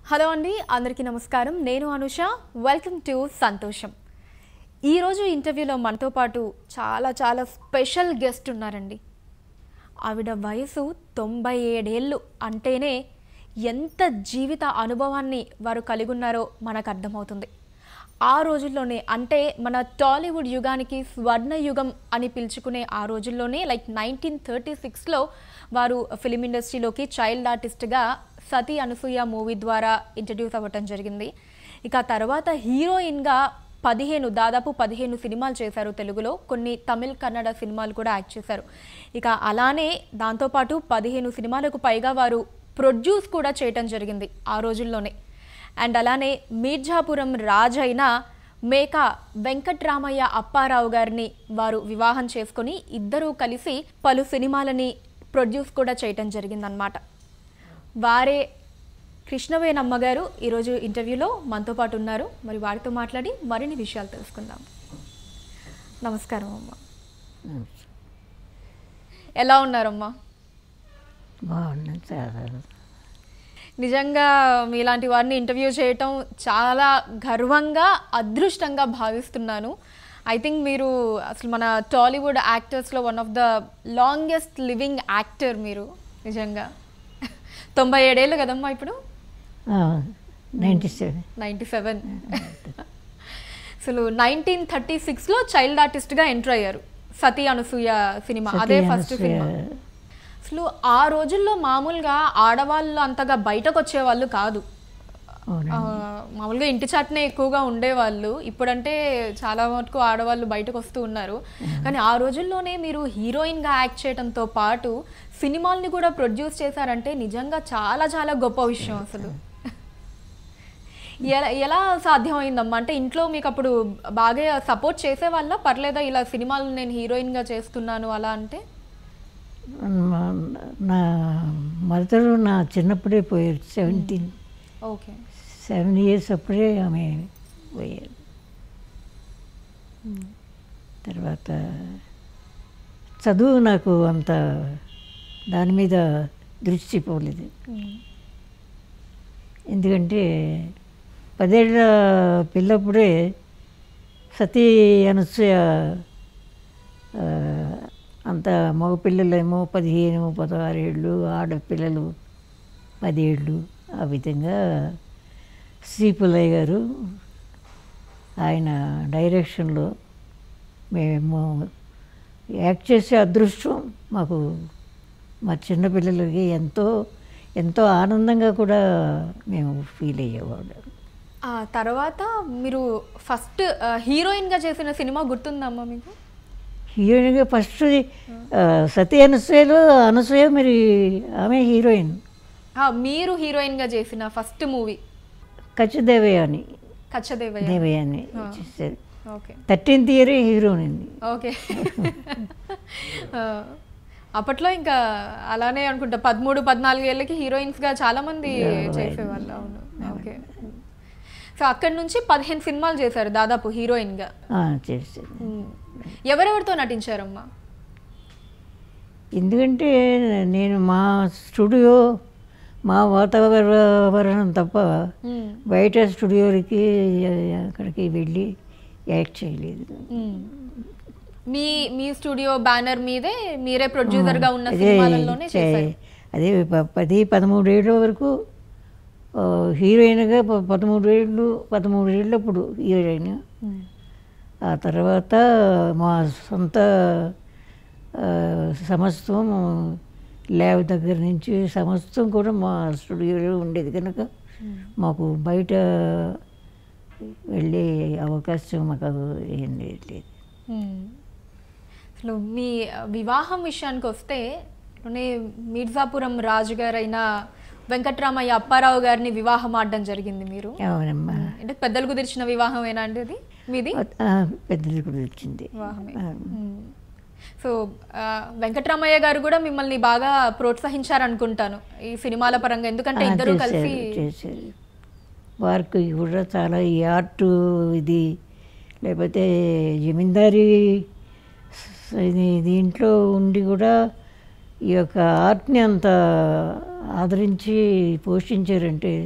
Hello అండి అందరికీ నమస్కారం నేను అనుష వెల్కమ్ టు సంతోషం ఈరోజు ఇంటర్వ్యూలో మనతో పాటు చాలా చాలా స్పెషల్ గెస్ట్ ఉన్నారండి ఆవిడ వయసు తొంభై ఏడేళ్ళు అంటేనే ఎంత జీవిత అనుభవాన్ని వారు కలిగి ఉన్నారో మనకు అర్థమవుతుంది ఆ రోజుల్లోనే అంటే మన టాలీవుడ్ యుగానికి స్వర్ణ యుగం అని పిలుచుకునే ఆ రోజుల్లోనే లైక్ నైన్టీన్ థర్టీ సిక్స్లో వారు ఫిలిం ఇండస్ట్రీలోకి చైల్డ్ ఆర్టిస్ట్గా సతీ అనసూయ మూవీ ద్వారా ఇంట్రడ్యూస్ అవ్వటం జరిగింది ఇక ఆ తర్వాత హీరోయిన్గా పదిహేను దాదాపు పదిహేను సినిమాలు చేశారు తెలుగులో కొన్ని తమిళ్ కన్నడ సినిమాలు కూడా యాక్ట్ చేశారు ఇక అలానే దాంతోపాటు పదిహేను సినిమాలకు పైగా వారు ప్రొడ్యూస్ కూడా చేయటం జరిగింది ఆ రోజుల్లోనే అండ్ అలానే మీర్జాపురం రాజైన మేక వెంకట్రామయ్య అప్పారావు గారిని వారు వివాహం చేసుకొని ఇద్దరూ కలిసి పలు సినిమాలని ప్రొడ్యూస్ కూడా చేయటం జరిగిందనమాట వారే కృష్ణవేణమ్మ గారు ఈరోజు ఇంటర్వ్యూలో మనతో పాటు ఉన్నారు మరి వారితో మాట్లాడి మరిన్ని విషయాలు తెలుసుకుందాం నమస్కారం అమ్మ ఎలా ఉన్నారమ్మా బాగున్నాను చాలా నిజంగా మీలాంటి వారిని ఇంటర్వ్యూ చేయటం చాలా గర్వంగా అదృష్టంగా భావిస్తున్నాను ఐ థింక్ మీరు అసలు మన టాలీవుడ్ యాక్టర్స్లో one of the longest living actor మీరు నిజంగా తొంభై ఏడేళ్ళు కదమ్మా ఇప్పుడు నైంటీ సెవెన్ నైంటీ సెవెన్ అసలు నైన్టీన్ థర్టీ సిక్స్లో చైల్డ్ ఆర్టిస్ట్గా ఎంటర్ అయ్యారు సతీ అనసూయ సినిమా అదే ఫస్ట్ సినిమా అసలు ఆ రోజుల్లో మామూలుగా ఆడవాళ్ళు అంతగా బయటకు వచ్చేవాళ్ళు కాదు ఆ, మామూలుగా ఇంటి చాటునే ఎక్కువగా ఉండేవాళ్ళు ఇప్పుడంటే చాలా మటుకు ఆడవాళ్ళు బయటకు వస్తూ ఉన్నారు కానీ ఆ రోజుల్లోనే మీరు హీరోయిన్గా యాక్ట్ చేయడంతో పాటు సినిమాల్ని కూడా ప్రొడ్యూస్ చేశారంటే నిజంగా చాలా చాలా గొప్ప విషయం అసలు ఎలా ఎలా సాధ్యమైందమ్మా అంటే ఇంట్లో మీకు అప్పుడు బాగా సపోర్ట్ చేసే వాళ్ళ పర్లేదా ఇలా సినిమాలు నేను హీరోయిన్గా చేస్తున్నాను అలా అంటే నా మదరు నా చిన్నప్పుడే పోయారు సెవెంటీన్ ఓకే సెవెన్ ఇయర్స్ అప్పుడే ఆమె పోయారు తర్వాత చదువు నాకు అంత దాని మీద దృష్టి పోలేదు ఎందుకంటే పదేళ్ల పిల్లప్పుడే సతీ అనసూయ ఆ, అంత మగపిల్లలేమో పదిహేను పదహారు ఏళ్ళు ఆడపిల్లలు పదేళ్ళు ఆ విధంగా శ్రీపుల్లయ్య గారు ఆయన డైరెక్షన్లో మేము యాక్ట్ చేసే అదృష్టం మాకు మా చిన్నపిల్లలకి ఎంతో ఎంతో ఆనందంగా కూడా మేము ఫీల్ అయ్యేవాళ్ళం ఆ తర్వాత మీరు ఫస్ట్ హీరోయిన్గా చేసిన సినిమా గుర్తుందమ్మా మీకు హీరోయిన్గా ఫస్ట్ సతీ అనసూయలో అనసూయ మరి ఆమె హీరోయిన్ ఆ, మీరు హీరోయిన్గా చేసిన ఫస్ట్ మూవీ కచ్చదేవయ్య అని కచ్చదేవయ్య దేవయ్య అని చేశారు okay thirteenth year heroine okay ఆ, అప్పట్లో ఇంకా అలానే అనుకుంటా పదమూడు పద్నాలుగు ఏళ్ళకి హీరోయిన్స్గా చాలా మంది చేసేవాళ్ళు అవును ఓకే సో అక్కడి నుంచి పదిహేను సినిమాలు చేశారు దాదాపు హీరోయిన్గా చేశారు ఉమ్. ఎవరెవరితో నటించారమ్మా ఎందుకంటే నేను మా స్టూడియో మా వాతావరణం తప్ప ఉమ్. బయట స్టూడియోలకి అక్కడికి వెళ్ళి యాక్ట్ చేయలేదు ఉమ్. మీ మీ స్టూడియో బ్యానర్ మీదే మీరే ప్రొడ్యూసర్ గా ఉన్న అదే సినిమాలలోనే చే- చేశారు అదే ప- పది పదమూడు ఏళ్ళ వరకు ఆ, హీరోయిన్గా ప- పదమూడు ఏళ్ళు పదమూడు ఏళ్ళప్పుడు హీరోయిన్ ఉమ్. ఆ తర్వాత మా సొంత ఆ, సమస్తం ల్యాబ్ దగ్గర నుంచి సమస్తం కూడా మా స్టూడియోలో ఉండేది కనుక మాకు బయట వెళ్ళే అవకాశం మాకు ఏం లేదు ఉమ్. అసలు మీ వివాహం విషయానికి వస్తే లోనే మీర్జాపురం రాజు గారైన వెంకట్రామయ్య అప్పారావు గారిని వివాహం ఆడడం జరిగింది మీరు అవునమ్మా అంటే పెద్దలు కుదిర్చిన వివాహమేనా అండి అది మీది ఆ, పెద్దది కూడా వచ్చింది వివాహమే ఆ, ఉమ్. సో ఆ, వెంకట్రామయ్య గారు కూడా మిమ్మల్ని బాగా ప్రోత్సహించారనుకుంటాను ఈ సినిమాల పరంగా ఎందుకంటే ఆ, ఇద్దరు చేశారు, కలిసి చేశారు వారికి కూడా చాలా ఈ ఆర్ట్ ఇది లేకపోతే జమీందారీ స- ఇది దీంట్లో ఉండి కూడా ఈ యొక్క ఆర్ట్ని అంత ఆదరించి పోషించారంటే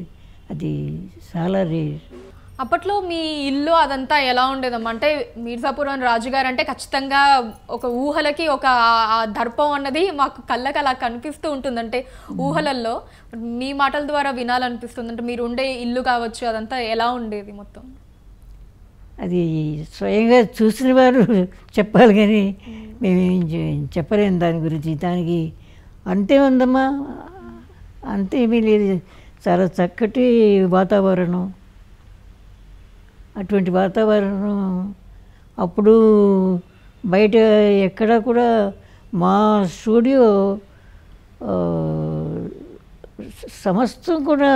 అది చాలా రేర్ అప్పట్లో మీ ఇల్లు అదంతా ఎలా ఉండేదమ్మా అంటే మీర్జాపురం రాజుగారు అంటే ఖచ్చితంగా ఒక ఊహలకి ఒక ఆ- ఆ దర్పం అన్నది మాకు కళ్ళకి అలా కనిపిస్తూ ఉంటుంది అంటే ఊహలల్లో మీ మాటల ద్వారా వినాలనిపిస్తుంది అంటే మీరు ఉండే ఇల్లు కావచ్చు అదంతా ఎలా ఉండేది మొత్తం అది స్వయంగా చూసిన వారు చెప్పాలి కానీ మేమేం చె- చెప్పలేము దాని గురించి దానికి అంతే ఉందమ్మా అంతేమీ లేదు చాలా చక్కటి వాతావరణం అటువంటి వాతావరణం అప్పుడు బయట ఎక్కడ కూడా మా స్టూడియో ఆ, సమస్తం కూడా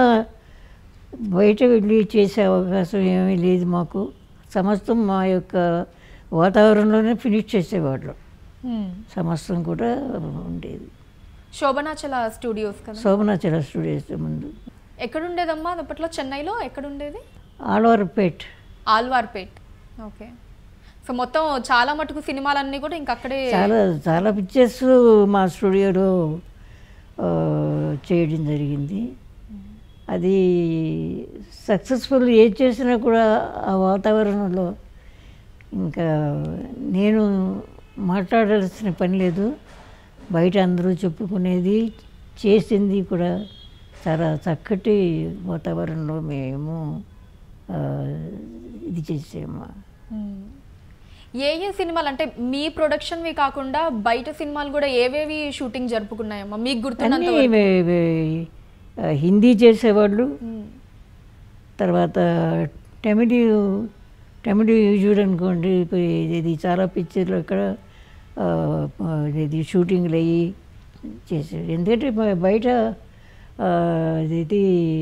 బయట వెళ్ళి చేసే అవకాశం ఏమీ లేదు మాకు సమస్తం మా యొక్క వాతావరణంలోనే ఫినిష్ చేసేవాళ్ళం సమస్తం కూడా ఉండేది శోభనాచల స్టూడియోస్ కదా శోభనాచల స్టూడియోస్ ముందు ఎక్కడుండేదమ్మా అది అప్పట్లో చెన్నైలో ఎక్కడుండేది ఆళ్వార్పేట్ ఆల్వార్పేట్ ఓకే సో మొత్తం చాలా మటుకు సినిమాలన్నీ కూడా ఇంక అక్కడే చాలా చాలా పిక్చర్స్ మా స్టూడియోలో ఆ, చేయడం జరిగింది అది సక్సెస్ఫుల్ ఏది చేసినా కూడా ఆ వాతావరణంలో ఇంకా నేను మాట్లాడాల్సిన పని లేదు బయట అందరూ చెప్పుకునేది చేసింది కూడా చాలా చక్కటి వాతావరణంలో మేము ఆ, ఇది చేసాము మ్మ్. ఏ ఏ సినిమాలు అంటే మీ ప్రొడక్షన్వి కాకుండా బయట సినిమాలు కూడా ఏవేవి షూటింగ్ జరుపుకున్నాయమ్మా మీకు గుర్తున్నంత అన్నీ వే- వే- ఆ, హిందీ చేసేవాళ్ళు మ్మ్. తర్వాత టెమిడి టెమిడి చూడనుకోండి ఇప్పుడు ఇది చాలా పిక్చర్లు అక్కడ ఆ, ఆ, ఇది షూటింగ్లు అయ్యి చేసేది ఎందుకంటే బ- బయట ఆ, ఇది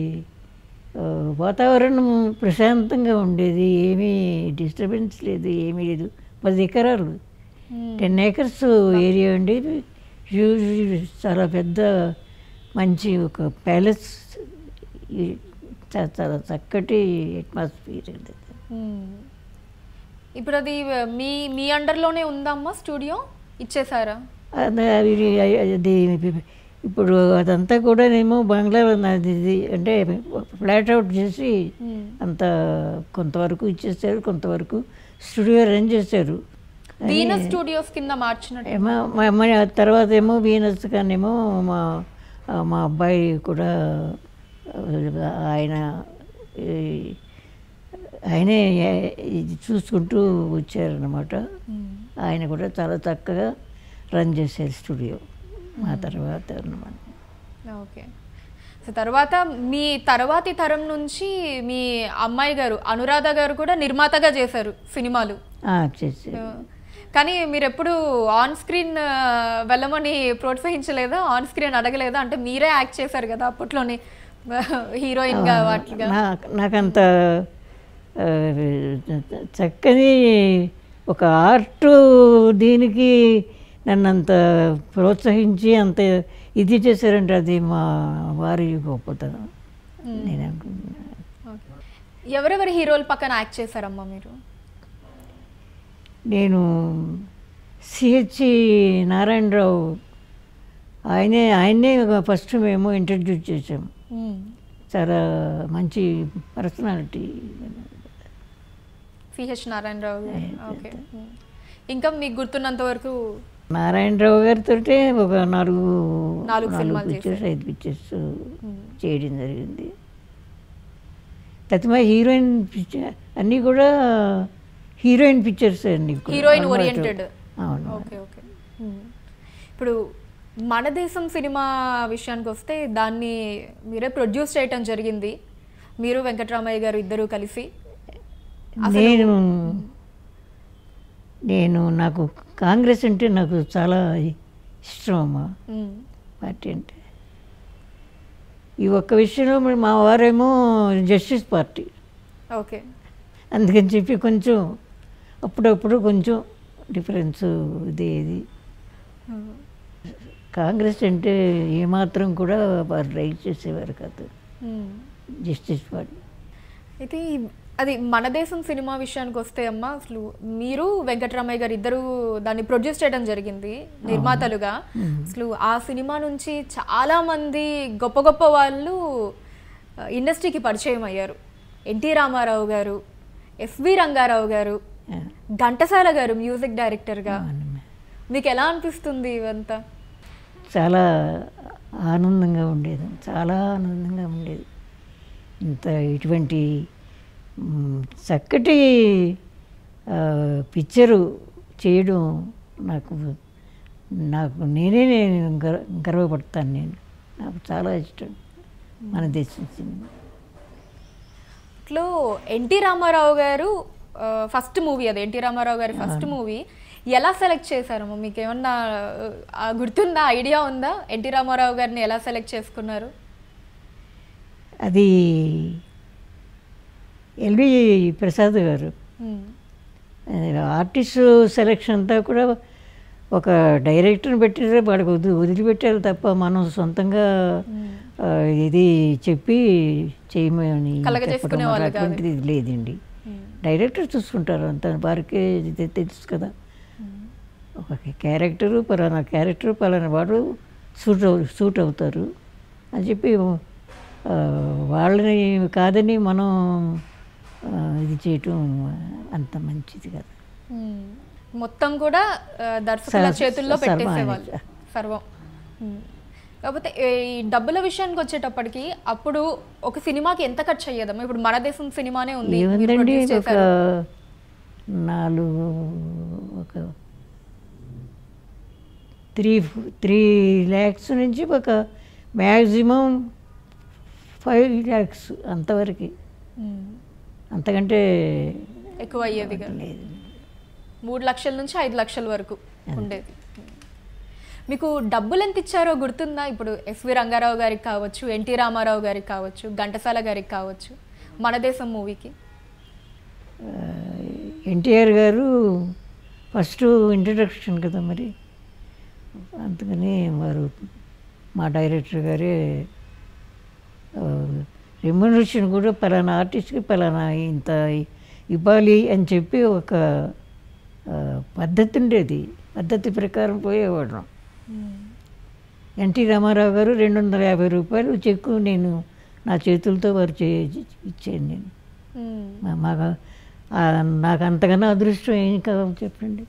ఆ, వాతావరణం ప్రశాంతంగా ఉండేది ఏమీ డిస్టర్బెన్స్ లేదు ఏమీ లేదు పది ఎకరాలు మ్మ్. టెన్ ఏకర్స్ ఏరియా అండి హ్యూజ్ చాలా పెద్ద మంచి ఒక ప్యాలెస్ ఈ- చా- చాలా చక్కటి అట్మాస్ఫియర్ అది మ్మ్. ఇప్పుడు అది మీ మీ అండర్లోనే ఉందమ్మా స్టూడియో ఇచ్చేసారా అది అది- అది ఇప్పుడు అదంతా కూడానేమో బంగ్లా అది ఇది అంటే ఫ్లాట్ అవుట్ చేసి మ్మ్. అంత కొంతవరకు ఇచ్చేసారు కొంతవరకు స్టూడియో రన్ చేశారు వీనస్ స్టూడియోస్ కింద మార్చినట్టు ఏమో మా అమ్మాయి ఆ తర్వాత ఏమో వీనస్ కానేమో మా ఆ, మా అబ్బాయి కూడా ఆ, ఆయన ఈ, ఆయనే ఇది చూసుకుంటూ వచ్చారనమాట మ్మ్. ఆయన కూడా చాలా చక్కగా రన్ చేశారు స్టూడియో ఆ తర్వాత అన్నమాట ఓకే సో తర్వాత మీ తర్వాతి తరం నుంచి మీ అమ్మాయి గారు అనురాధ గారు కూడా నిర్మాతగా చేశారు సినిమాలు ఆ, చేశారు కానీ మీరు ఎప్పుడు ఆన్ స్క్రీన్ వెళ్ళమని ప్రోత్సహించలేదా ఆన్ స్క్రీన్ అడగలేదా అంటే మీరే యాక్ట్ చేశారు కదా అప్పట్లోనే హీరోయిన్ గా వాటిగా నా- నాకంత ఆ, చక్కని ఒక ఆర్ట్ దీనికి నన్ను అంత ప్రోత్సహించి అంత ఇది చేశారంటే అది మా వారి గొప్పతనం నేను అనుకుంటున్నాను ఓకే. ఎవరెవరి హీరోల పక్కన యాక్ట్ చేశారమ్మా మీరు నేను సిహెచ్ నారాయణరావు ఆయనే ఆయన్నే ఫస్ట్ మేము ఇంట్రడ్యూస్ చేసాం చాలా మంచి పర్సనాలిటీ సిహెచ్ నారాయణరావు గారు ఓకే ఇంకా మీకు గుర్తున్నంత వరకు నారాయణరావు గారితో ఒక నాలుగు నాలుగు సినిమాలు పిక్చర్స్ ఐదు పిక్చర్స్ చేయడం జరిగింది తత్మా హీరోయిన్ పిక్చర్ అన్నీ కూడా హీరోయిన్ పిక్చర్స్ అన్ని కూడా. Heroine Almost. ఓరియంటెడ్ అవును ఓకే ఓకే ఇప్పుడు మన దేశం సినిమా విషయానికి వస్తే దాన్ని మీరే ప్రొడ్యూస్ చేయటం జరిగింది మీరు వెంకటరామయ్య గారు ఇద్దరు కలిసి నేను నేను నాకు కాంగ్రెస్ అంటే నాకు చాలా ఇష్టం అమ్మా మ్మ్. పార్టీ అంటే ఈ ఒక్క విషయంలో మరి మా వారేమో జస్టిస్ పార్టీ ఓకే అందుకని చెప్పి కొంచెం అప్పుడప్పుడు కొంచెం డిఫరెన్స్ ఇది ఇది మ్మ్. కాంగ్రెస్ అంటే ఏమాత్రం కూడా వారు రైట్ చేసేవారు కాదు మ్మ్. జస్టిస్ పార్టీ అయితే ఈ- అది మన దేశం సినిమా విషయానికి వస్తే అమ్మ అసలు మీరు వెంకటరామయ్య గారు ఇద్దరు దాన్ని ప్రొడ్యూస్ చేయడం జరిగింది నిర్మాతలుగా అసలు ఆ సినిమా నుంచి చాలా మంది గొప్ప గొప్ప వాళ్ళు ఆ, ఇండస్ట్రీకి పరిచయం అయ్యారు ఎన్టీ రామారావు గారు ఎస్వి రంగారావు గారు ఆ, ఘంటసాల గారు మ్యూజిక్ డైరెక్టర్గా అవునమ్మా. మీకు ఎలా అనిపిస్తుంది ఇవంతా చాలా ఆనందంగా ఉండేది చాలా ఆనందంగా ఉండేది ఇంత ఇటువంటి మ్, చక్కటి ఆ, పిక్చరు చేయడం నాకు నాకు నేనే నేను గర్వ గర్వపడతాను నేను నాకు చాలా ఇష్టం మన దేశం సినిమా ఇట్లో ఎన్టీ రామారావు గారు ఫస్ట్ మూవీ అది ఎన్టీ రామారావు గారి ఫస్ట్ మూవీ ఎలా సెలెక్ట్ చేశారమ్మా మీకు ఏమన్నా ఆ, గుర్తుందా ఐడియా ఉందా ఎన్టీ రామారావు గారిని ఎలా సెలెక్ట్ చేసుకున్నారు అది ఎల్వి ప్రసాద్ గారు మ్మ్. ఆర్టిస్ట్ సెలెక్షన్ అంతా కూడా ఒక డైరెక్టర్ని పెట్టారే వాడికి వదిలి వదిలిపెట్టారు తప్ప మనం సొంతంగా ఆ, ఇది చెప్పి చేయమని కలగజేసుకునే చెప్పడం వాళ్ళు కాదు. అటువంటిది లేదండి మ్మ్. డైరెక్టర్ చూసుకుంటారు అంత వారికి ఇది తెలుసు కదా ఒక క్యారెక్టరు పలానా క్యారెక్టర్ పలానా వాడు సూట్ అవు సూట్ అవుతారు అని చెప్పి ఆ, వాళ్ళని కాదని మనం ఆ, ఇది చేయటం అంత మంచిది కదా మ్మ్. మొత్తం కూడా ఆ, దర్శకుల సర్వ- చేతుల్లో సర్వ పెట్టేసేవాళ్ళు అనేది. సర్వం మ్మ్. కాకపోతే ఈ డబ్బుల విషయానికి వచ్చేటప్పటికి అప్పుడు ఒక సినిమాకి ఎంత ఖర్చు అయ్యేదమ్మా ఇప్పుడు మన దేశం సినిమానే ఉంది మీరు ఏముందండి produce ఒక చేశారు. నాలుగు ఒక త్రీ త్రీ ల్యాక్స్ నుంచి ఒక మ్యాక్సిమం ఫైవ్ ల్యాక్స్ అంతవరకు మ్మ్. అంతకంటే ఎక్కువ అయ్యేది కాదు. లేదు మూడు లక్షల నుంచి ఐదు లక్షల వరకు ఉండేది మీకు డబ్బులు ఎంత ఇచ్చారో గుర్తుందా ఇప్పుడు ఎస్వి రంగారావు గారికి కావచ్చు ఎన్టీ రామారావు గారికి కావచ్చు ఘంటసాల గారికి కావచ్చు మన దేశం మూవీకి ఎన్టీఆర్ గారు ఫస్ట్ ఇంట్రడక్షన్ కదా మరి అందుకని వారు మా డైరెక్టర్ గారే రెమ్యునరేషన్ కూడా పలానా ఆర్టిస్ట్కి పలానా ఇంత ఇవ్వాలి అని చెప్పి ఒక ఆ, పద్ధతి ఉండేది పద్ధతి ప్రకారం పోయేవాడు ఎన్టీ రామారావు గారు రెండు వందల యాభై రూపాయలు చెక్కు నేను నా చేతులతో వారు చే ఇచ్చాను నేను మ్మ్. మా- మాకు ఆ, నాకు అంతకన్నా అదృష్టం ఏం కావాలి చెప్పండి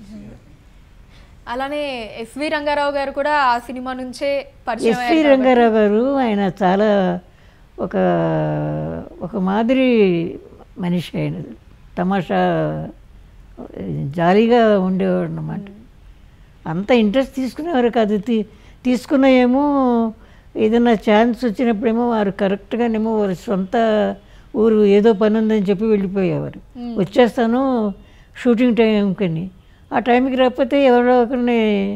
అలానే ఎస్వి రంగారావు గారు కూడా ఆ సినిమా నుంచే పరిచయం ఎస్వి అయ్యారు కాబట్టి- రంగారావు గారు ఆయన చాలా ఒక ఒక మాదిరి మనిషి ఆయన తమాషా జాలీగా ఉండేవాడు అన్నమాట అంత ఇంట్రెస్ట్ తీసుకునేవారు కాదు తీ- తీసుకున్న ఏమో ఏదైనా ఛాన్స్ వచ్చినప్పుడేమో వారు కరెక్ట్గానేమో వారి సొంత ఊరు ఏదో పని ఉందని చెప్పి వెళ్ళిపోయేవారు మ్మ్. వచ్చేస్తాను షూటింగ్ టైంకని ఆ టైంకి రాకపోతే ఎవరో ఒకరిని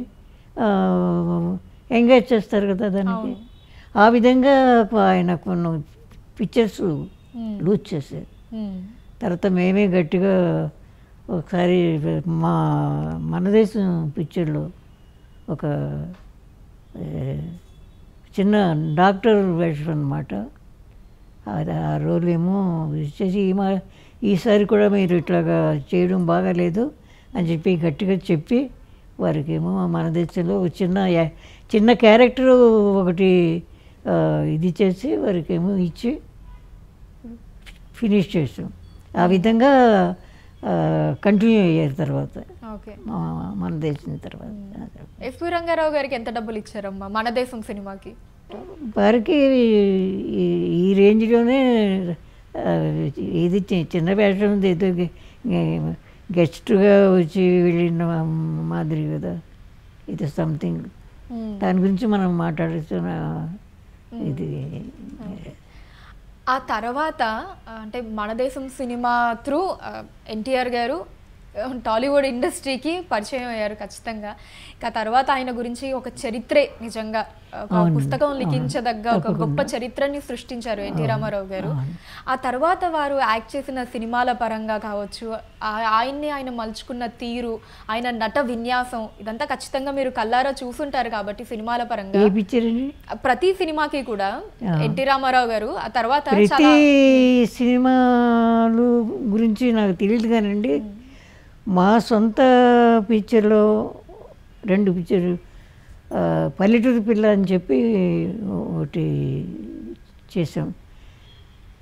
ఎంగేజ్ చేస్తారు కదా దానికి అవును. ఆ విధంగా ఆయన కొన్ని పిక్చర్స్ మ్మ్. లూజ్ చేశారు మ్మ్. తర్వాత మేమే గట్టిగా ఒకసారి మా మన దేశం పిక్చర్లో ఒక ఏ, చిన్న డాక్టర్ వేషం అనమాట ఆ రోల్ ఏమో ఇచ్చేసి ఈ మా ఈసారి కూడా మీరు ఇట్లాగా చేయడం బాగాలేదు అని చెప్పి గట్టిగా చెప్పి వారికి ఏమో మన దేశంలో ఒక చిన్న యా- చిన్న క్యారెక్టర్ ఒకటి ఆ, ఇది చేసి వారికి ఏమో ఇచ్చి ఫినిష్ చేసాం ఆ విధంగా కంటిన్యూ అయ్యారు తర్వాత ఓకే మా- మన దేశం తర్వాత ఎస్వి రంగారావు గారికి ఎంత డబ్బులు ఇచ్చారమ్మా మన దేశం సినిమాకి వారికి ఈ- ఈ రేంజ్లోనే ఆ, ఇది చి- చిన్న వేషం ఉంది, ఏదో గె- గె- గెస్ట్గా వచ్చి వెళ్ళిన మాదిరి కదా ఇది సంథింగ్ మ్మ్. దాని గురించి మనం మాట్లాడుతున్న ఇది ఆ తర్వాత ఆ, అంటే మన దేశం సినిమా త్రూ ఎన్టీఆర్ గారు ఆ, టాలీవుడ్ ఇండస్ట్రీకి పరిచయం అయ్యారు ఖచ్చితంగా ఇంకా తర్వాత ఆయన గురించి ఒక చరిత్రే నిజంగా ఒక అవును, పుస్తకం అవును. లిఖించదగ్గ ఒక గొప్ప తప్పకుండా. చరిత్రని సృష్టించారు ఎన్టీ రామారావు గారు అవును. ఆ తర్వాత వారు యాక్ట్ చేసిన సినిమాల పరంగా కావచ్చు ఆ- ఆయన్ని ఆయన మలుచుకున్న తీరు ఆయన నట విన్యాసం ఇదంతా ఖచ్చితంగా మీరు కల్లారా చూసుంటారు కాబట్టి సినిమాల పరంగా ఏ పిక్చర్ అండి ప్రతి సినిమాకి కూడా ఆ. ఎన్టీ రామారావు గారు ఆ తర్వాత ప్రతి చాలా సినిమాలు గురించి నాకు తెలియదు కానండి మా సొంత పిక్చర్లో రెండు పిక్చర్ పల్లెటూరు పిల్ల అని చెప్పి ఒకటి చేసాం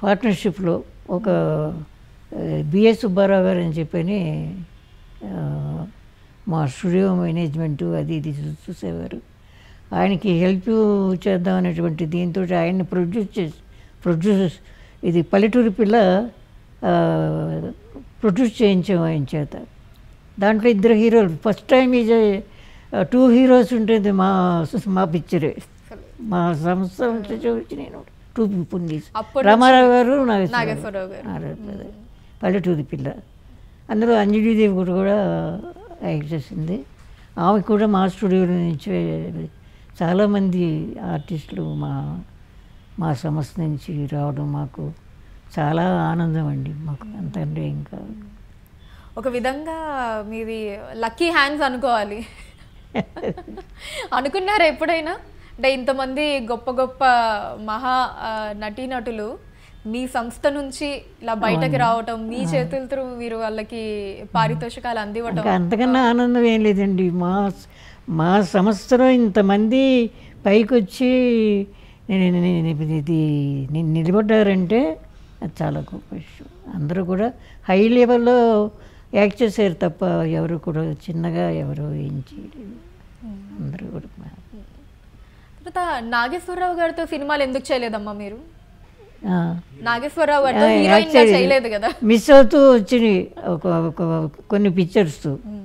పార్ట్నర్షిప్లో ఒక బిఎస్ సుబ్బారావు గారు అని చెప్పని ఆ, మా స్టూడియో మేనేజ్మెంటు అది ఇది చూ- చూసేవారు ఆయనకి హెల్ప్ చేద్దాం అనేటువంటి దీంతో ఆయన్ని ప్రొడ్యూస్ చేసి ప్రొడ్యూస్ ఇది పల్లెటూరి పిల్ల ఆ, ప్రొడ్యూస్ చేయించాం ఆయన చేత దాంట్లో ఇద్దరు హీరోలు first time is two heroes ఉంటుంది మా మా పిక్చరే మా సంస్థ నుంచి చూసి నేను టూ పీపుల్ అప్పటి రామారావు గారు నాగేశ్వరరావు నాగేశ్వరరావు గారు. గారు. పల్లెటూరి పిల్ల అందులో అంజలీదేవి కూడా కూడా యాక్ట్ చేసింది ఆమె కూడా మా స్టూడియోలో నుంచి చాలామంది ఆర్టిస్టులు మా మా సంస్థ నుంచి రావడం మాకు చాలా ఆనందం అండి మాకు అంతంటే ఇంకా ఒక విధంగా మీది లక్కీ హ్యాండ్స్ అనుకోవాలి అనుకున్నారా ఎప్పుడైనా అంటే ఇంతమంది గొప్ప గొప్ప మహా ఆ, నటీనటులు మీ సంస్థ నుంచి ఇలా బయటకి రావటం మీ చేతులతో మీరు వాళ్ళకి పారితోషికాలు అందివ్వటం ఇంకా అంతకన్నా ఆనందం ఏం లేదండి మా మా సంస్థలో ఇంతమంది పైకి వచ్చి నేను నేను- నేను ఇది నేను నిలబడ్డారంటే అది చాలా గొప్ప విషయం అందరూ కూడా హై లెవెల్లో యాక్ట్ చేశారు తప్ప ఎవరు కూడా చిన్నగా ఎవరు ఏం చేయలేదు అందరూ కూడా మా- తర్వాత నాగేశ్వరరావు గారితో సినిమాలు ఎందుకు చేయలేదమ్మా మీరు ఆ. నాగేశ్వరరావు గారితో ఆ, హీరోయిన్ గా యాక్చువల్లీ చేయలేదు కదా మిస్ అవుతూ వచ్చినాయి ఒక ఒక కొన్ని పిక్చర్స్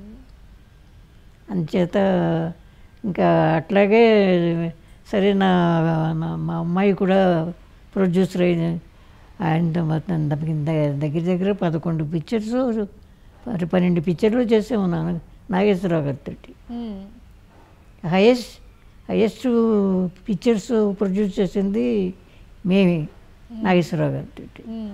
అంచేత ఇంకా అట్లాగే సరే నా నా- మా అమ్మాయి కూడా ప్రొడ్యూసర్ అయింది ఆయనతో మొత్తం దగ్గర దగ్గర దగ్గర పదకొండు పిక్చర్స్ మరి పన్నెండు పిక్చర్లు చేసే ఉన్నాను నాగేశ్వరరావు గారితో ఉమ్. హైయెస్ట్ హైయెస్ట్ పిక్చర్స్ ప్రొడ్యూస్ చేసింది మేమే నాగేశ్వరరావు గారితో మ్మ్.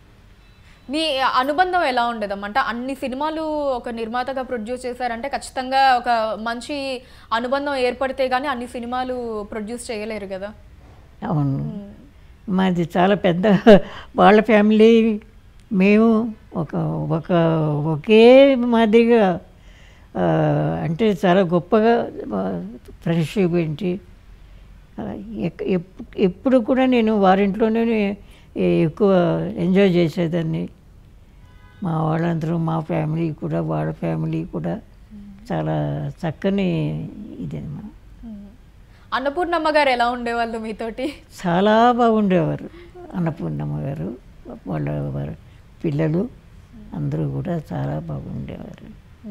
మీ అనుబంధం ఎలా ఉండేదమ్మా అంటే అన్ని సినిమాలు ఒక నిర్మాతగా ప్రొడ్యూస్ చేశారంటే ఖచ్చితంగా ఒక మంచి అనుబంధం ఏర్పడితే కానీ అన్ని సినిమాలు ప్రొడ్యూస్ చేయలేరు కదా అవును మాది చాలా పెద్ద వాళ్ళ ఫ్యామిలీ మేము ఒక ఒక ఒకే మాదిరిగా ఆ, అంటే చాలా గొప్పగా ఫ్రెండ్షిప్ ఏంటి ఆ, ఎక్- ఎప్- ఎప్పుడు కూడా నేను వారింట్లోనే ఎక్కువ ఎంజాయ్ చేసేదాన్ని మా వాళ్ళందరూ మా ఫ్యామిలీ కూడా వాళ్ళ ఫ్యామిలీ కూడా చాలా చక్కని ఇది అన్నమాట మ్మ్. అన్నపూర్ణమ్మ గారు ఎలా ఉండేవాళ్ళు మీతోటి చాలా బాగుండేవారు అన్నపూర్ణమ్మ గారు వాళ్ళ వారి పిల్లలు అందరూ కూడా చాలా బాగుండేవారు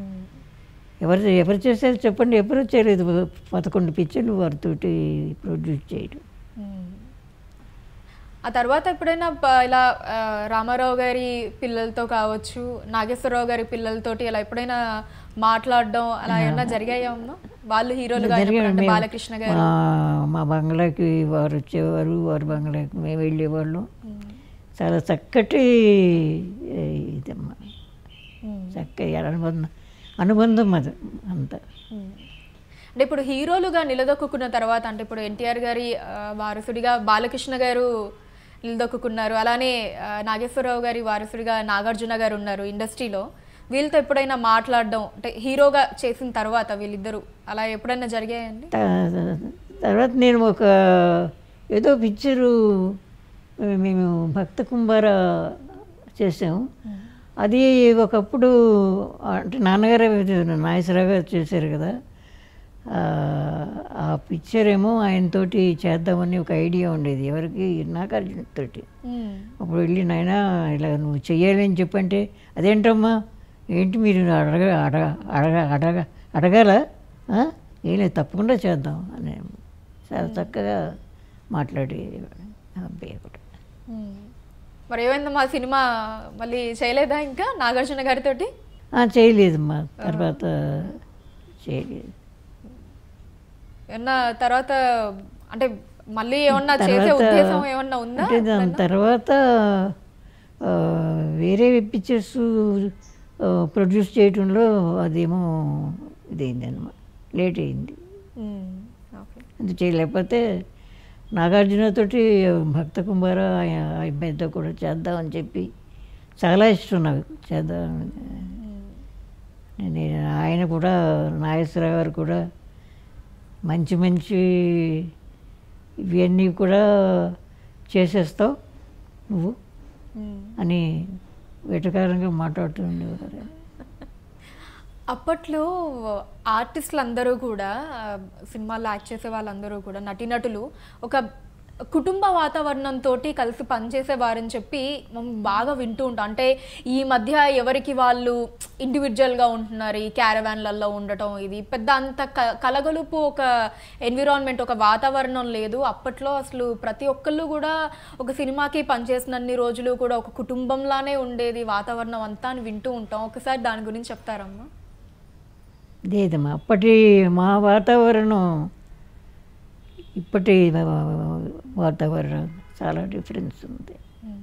ఎవరు ఎవరు చేశారు చెప్పండి ఎవరు చేయలేదు పదకొండు పిక్చర్లు వారితోటి ప్రొడ్యూస్ చేయడం మ్మ్. ఆ తర్వాత ఎప్పుడైనా ప- ఇలా ఆ, రామారావు గారి పిల్లలతో కావచ్చు నాగేశ్వరరావు గారి పిల్లలతోటి ఇలా ఎప్పుడైనా మాట్లాడడం అలా ఏమన్నా జరిగాయా అమ్మా వాళ్ళు హీరోలుగా అయినప్పుడు జరిగాయి. అంటే మేము- బాలకృష్ణ గారు మా మా బంగ్లాకి వారు వచ్చేవారు వారి బంగ్లాకి మేము వెళ్ళేవాళ్ళం చాలా చక్కటి ఏ, ఇదమ్మా మ్మ్. చక్కటి అనుబంధం అనుబంధం అది అంతా మ్మ్. అంటే ఇప్పుడు హీరోలుగా నిలదొక్కున్న తర్వాత అంటే ఇప్పుడు ఎన్టీఆర్ గారి ఆ, వారసుడిగా బాలకృష్ణ గారు నిలదొక్కున్నారు అలానే ఆ, నాగేశ్వరరావు గారి వారసుడిగా నాగార్జున గారు ఉన్నారు ఇండస్ట్రీలో వీళ్ళతో ఎప్పుడైనా మాట్లాడడం అంటే హీరోగా చేసిన తర్వాత వీళ్ళిద్దరూ అలా ఎప్పుడైనా జరిగాయండి త- తర్వాత నేను ఒక ఏదో పిక్చరు మేము భక్త కుంభార చేసాము అది ఒకప్పుడు అంటే నాన్నగారు నాగేశ్వరరావు గారు చేశారు కదా ఆ, ఆ పిక్చర్ ఏమో ఆయనతోటి చేద్దామని ఒక ఐడియా ఉండేది ఎవరికి నాగార్జునతోటి మ్మ్. అప్పుడు వెళ్ళి నాయన ఇలా నువ్వు చెయ్యాలి అని చెప్పంటే అదేంటమ్మా ఏంటి మీరు అడగ అడగ అడగ అడగ అడగాల ఆ? ఏం లేదు తప్పకుండా చేద్దాం అని చాలా చక్కగా మాట్లాడి అబ్బాయి కూడా మ్మ్. మరి ఏమైందమ్మా ఆ సినిమా మళ్ళీ చేయలేదా ఇంకా నాగార్జున గారితోటి ఆ, చేయలేదమ్మా తర్వాత చేయలేదు ఏమన్నా తర్వాత అంటే మళ్ళీ ఏమన్నా చేసే తర్వాత ఉద్దేశం ఏమన్నా ఉందా అంటే దాని తర్వాత ఆ, వేరే పిక్చర్స్ ప్రొడ్యూస్ చేయటంలో అదేమో ఇదైంది అనమాట లేట్ అయింది మ్మ్. ఓకే అది చేయలేకపోతే నాగార్జునతోటి భక్త కుంభార ఆ అబ్బాయితో కూడా చేద్దామని చెప్పి చాలా ఇష్టం నాకు చేద్దాం నేను ఆయన కూడా నాగేశ్వరరావు గారు కూడా మంచి మంచి ఇవన్నీ కూడా చేసేస్తావు నువ్వు మ్మ్. అని వెటకారంగా మాట్లాడుతూ ఉండేవారు అప్పట్లో ఆర్టిస్టులు అందరూ కూడా ఆ, సినిమాల్లో యాక్ట్ చేసే వాళ్ళందరూ కూడా నటీనటులు ఒక కుటుంబ వాతావరణంతో కలిసి పనిచేసేవారని చెప్పి మనం బాగా వింటూ ఉంటాం అంటే ఈ మధ్య ఎవరికి వాళ్ళు ఇండివిజువల్గా ఉంటున్నారు ఈ క్యారవాన్లలో ఉండటం ఇది పెద్ద అంత క- కలగలుపు ఒక ఎన్విరాన్మెంట్ ఒక వాతావరణం లేదు అప్పట్లో అసలు ప్రతి ఒక్కళ్ళు కూడా ఒక సినిమాకి పనిచేసినన్ని రోజులు కూడా ఒక కుటుంబంలానే ఉండేది వాతావరణం అంతా అని వింటూ ఉంటాం ఒకసారి దాని గురించి చెప్తారమ్మా లేదమ్మా అప్పటి మా వాతావరణం ఇప్పటి వాతావరణం చాలా డిఫరెన్స్ ఉంది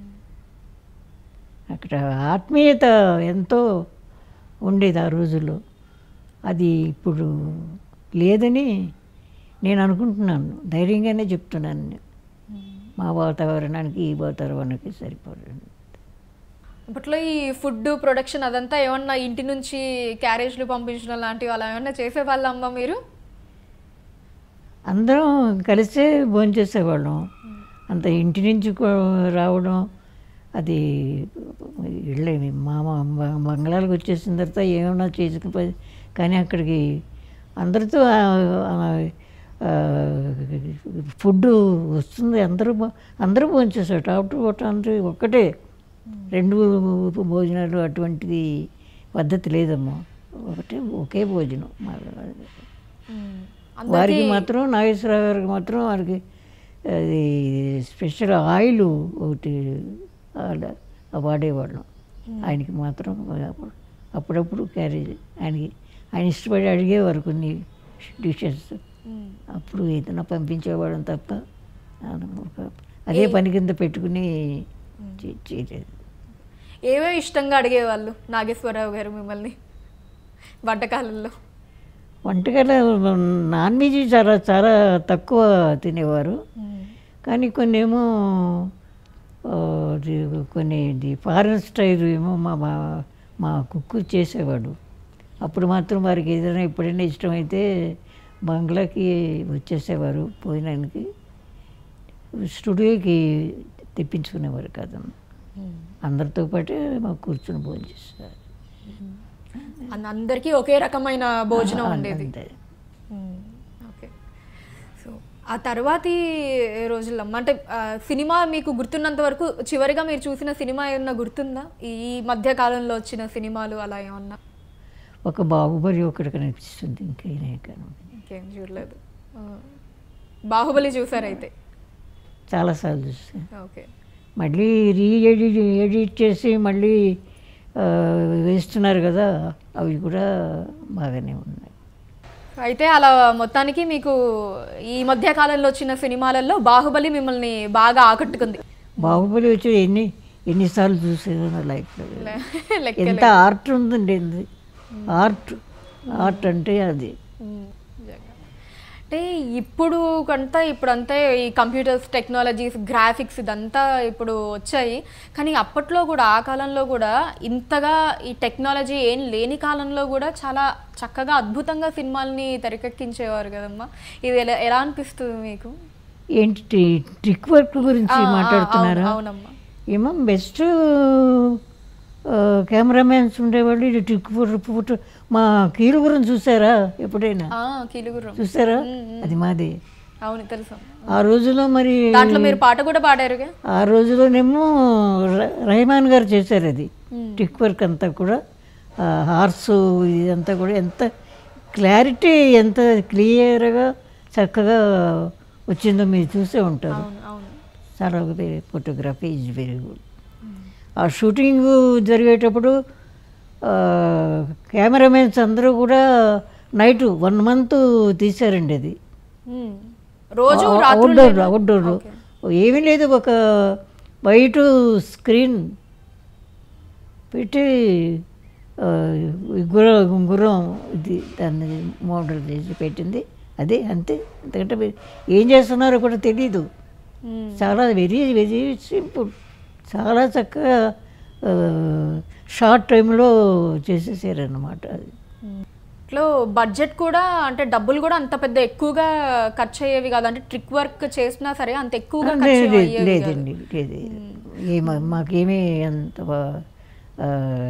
అక్కడ ఆత్మీయత ఎంతో ఉండేది ఆ రోజుల్లో అది ఇప్పుడు లేదని నేను అనుకుంటున్నాను ధైర్యంగానే చెప్తున్నాను నేను. మా వాతావరణానికి ఈ వాతావరణానికి సరిపడండి అప్పట్లో ఈ ఫుడ్ ప్రొడక్షన్ అదంతా ఏమన్నా ఇంటి నుంచి క్యారేజ్లు పంపించడం లాంటివి అలా ఏమన్నా చేసేవాళ్ళమ్మా మీరు అందరం కలిసే భోంచేసేవాళ్ళం అంత ఇంటి నుంచి కూ- రావడం అది ఇళ్ళే మా మా- మా- బంగ్లాలకు వచ్చేసిన తర్వాత ఏమైనా చేసుకుని కానీ అక్కడికి అందరితో ఫుడ్ వస్తుంది అందరూ భో- అందరూ భోంచేసారు టాప్ టు బాటం అందరూ ఒక్కటే రెండు భోజనాలు అటువంటిది పద్ధతి లేదమ్మా ఒకటే ఒకే భోజనం మా వారికి మాత్రం నాగేశ్వరరావు గారికి మాత్రం వారికి అది స్పెషల్ ఆయిల్ ఒకటి ఆడ- వాడేవాళ్ళం ఆయనకి మాత్రం అప్పుడు- అప్పుడప్పుడు క్యారేజ్ ఆయనకి ఆయన ఇష్టపడి అడిగేవారు కొన్ని డిషెస్ అప్పుడు ఏదైనా పంపించేవాళ్ళం తప్ప ఆయన ఒక- అదే పని కింద పెట్టుకుని చే- చేయలేదు ఏవే ఇష్టంగా అడిగేవాళ్ళు నాగేశ్వరరావు గారు మిమ్మల్ని వంటకాలలో వంటకాల నాన్ వెజ్ చాలా చాలా తక్కువ తినేవారు కానీ కొన్ని ఏమో ఆ, ఇది కొన్ని ఇది ఫారెన్ స్టైల్ ఏమో మా మా మా కుక్కు చేసేవాడు అప్పుడు మాత్రం వారికి ఏదైనా ఎప్పుడైనా ఇష్టమైతే బంగ్లాకి వచ్చేసేవారు భోజనానికి స్టూడియోకి తెప్పించుకునేవారు కదమ్మ అందరితో పాటే మాకు కూర్చొని భోజనం చేసేవారు అన్- అందరికీ ఒకే రకమైన భోజనం ఉండేది అంతే. ఓకే సో ఆ తర్వాతి రోజుల్లో అంటే ఆ, సినిమా మీకు గుర్తున్నంత వరకు చివరిగా మీరు చూసిన సినిమా ఏమన్నా గుర్తుందా ఈ మధ్య కాలంలో వచ్చిన సినిమాలు అలా ఏమన్నా ఒక బాహుబలి ఒకటి కనిపిస్తుంది ఇంకేనే కానీ ఇంకేం చూడలేదు ఆ. బాహుబలి చూసారైతే చాలాసార్లు చూస్తాను ఓకే మళ్ళీ రీ ఎడిట్ ఎడిట్ చేసి మళ్ళీ ఆ, వేస్తున్నారు కదా అవి కూడా బాగానే ఉన్నాయి అయితే అలా మొత్తానికి మీకు ఈ మధ్య కాలంలో వచ్చిన సినిమాలలో బాహుబలి మిమ్మల్ని బాగా ఆకట్టుకుంది బాహుబలి వచ్చి ఎన్ని ఎన్నిసార్లు చూసేదో నా లైఫ్లో లెక్క ఎంత ఆర్ట్ ఉందండి ఇది ఆర్ట్ ఆర్ట్ అంటే అది మ్మ్. నిజంగా. అంటే ఇప్పుడు కంతా ఇప్పుడు అంతా ఈ కంప్యూటర్స్ టెక్నాలజీస్ గ్రాఫిక్స్ ఇదంతా ఇప్పుడు వచ్చాయి కానీ అప్పట్లో కూడా ఆ కాలంలో కూడా ఇంతగా ఈ టెక్నాలజీ ఏం లేని కాలంలో కూడా చాలా చక్కగా అద్భుతంగా సినిమాల్ని తెరకెక్కించేవారు కదమ్మా ఇది ఎలా ఎలా అనిపిస్తుంది మీకు ఏంటి టి- ట్రిక్ వర్క్ గురించి ఆ, ఆ, మాట్లాడుతున్నారా అవును- అవునమ్మా ఏమో బెస్ట్ కెమెరామ్యాన్స్ ఉండేవాళ్ళు ఇది ట్రిక్ ఫోటో మా కీలు గురించి చూసారా ఎప్పుడైనా ఆ, కిలుగుర్రం చూసారా అది మాది అవును తెలుసు ఆ రోజులో మరి దాంట్లో మీరు పాట కూడా పాడారుగా ఆ రోజులోనేమో ర- రెహమాన్ గారు చేశారు అది టిక్ వర్క్ అంతా కూడా హార్స్ ఇదంతా కూడా ఎంత క్లారిటీ ఎంత క్లియర్గా చక్కగా వచ్చిందో మీరు చూసే ఉంటారు అవును అవును చాలా ఫోటోగ్రఫీ ఈజ్ వెరీ గుడ్ ఆ షూటింగ్ జరిగేటప్పుడు కెమెరామెన్స్ అందరూ కూడా నైట్ వన్ మంత్ తీశారండి అది మ్మ్. రోజు అవుట్డోర్ అవుట్డోర్ ఏమీ లేదు ఒక వైట్ స్క్రీన్ పెట్టి ఆ, ఈ గుర్రం గుర్రం ఇది దాన్ని మోడల్ చేసి పెట్టింది అదే అంతే ఎందుకంటే మీరు ఏం చేస్తున్నారో కూడా తెలీదు మ్మ్. చాలా వెరీ వెరీ సింపుల్ చాలా చక్కగా షార్ట్ టైంలో చేసేసారన్నమాట అది ఇట్లో బడ్జెట్ కూడా అంటే డబ్బులు కూడా అంత పెద్ద ఎక్కువగా ఖర్చు అయ్యేవి కాదు అంటే ట్రిక్ వర్క్ చేసినా సరే అంత ఎక్కువగా ఖర్చు లేదు అయ్యేవి కాదు. లేదండి లేదు ఏమ మాకేమీ అంత ఆ,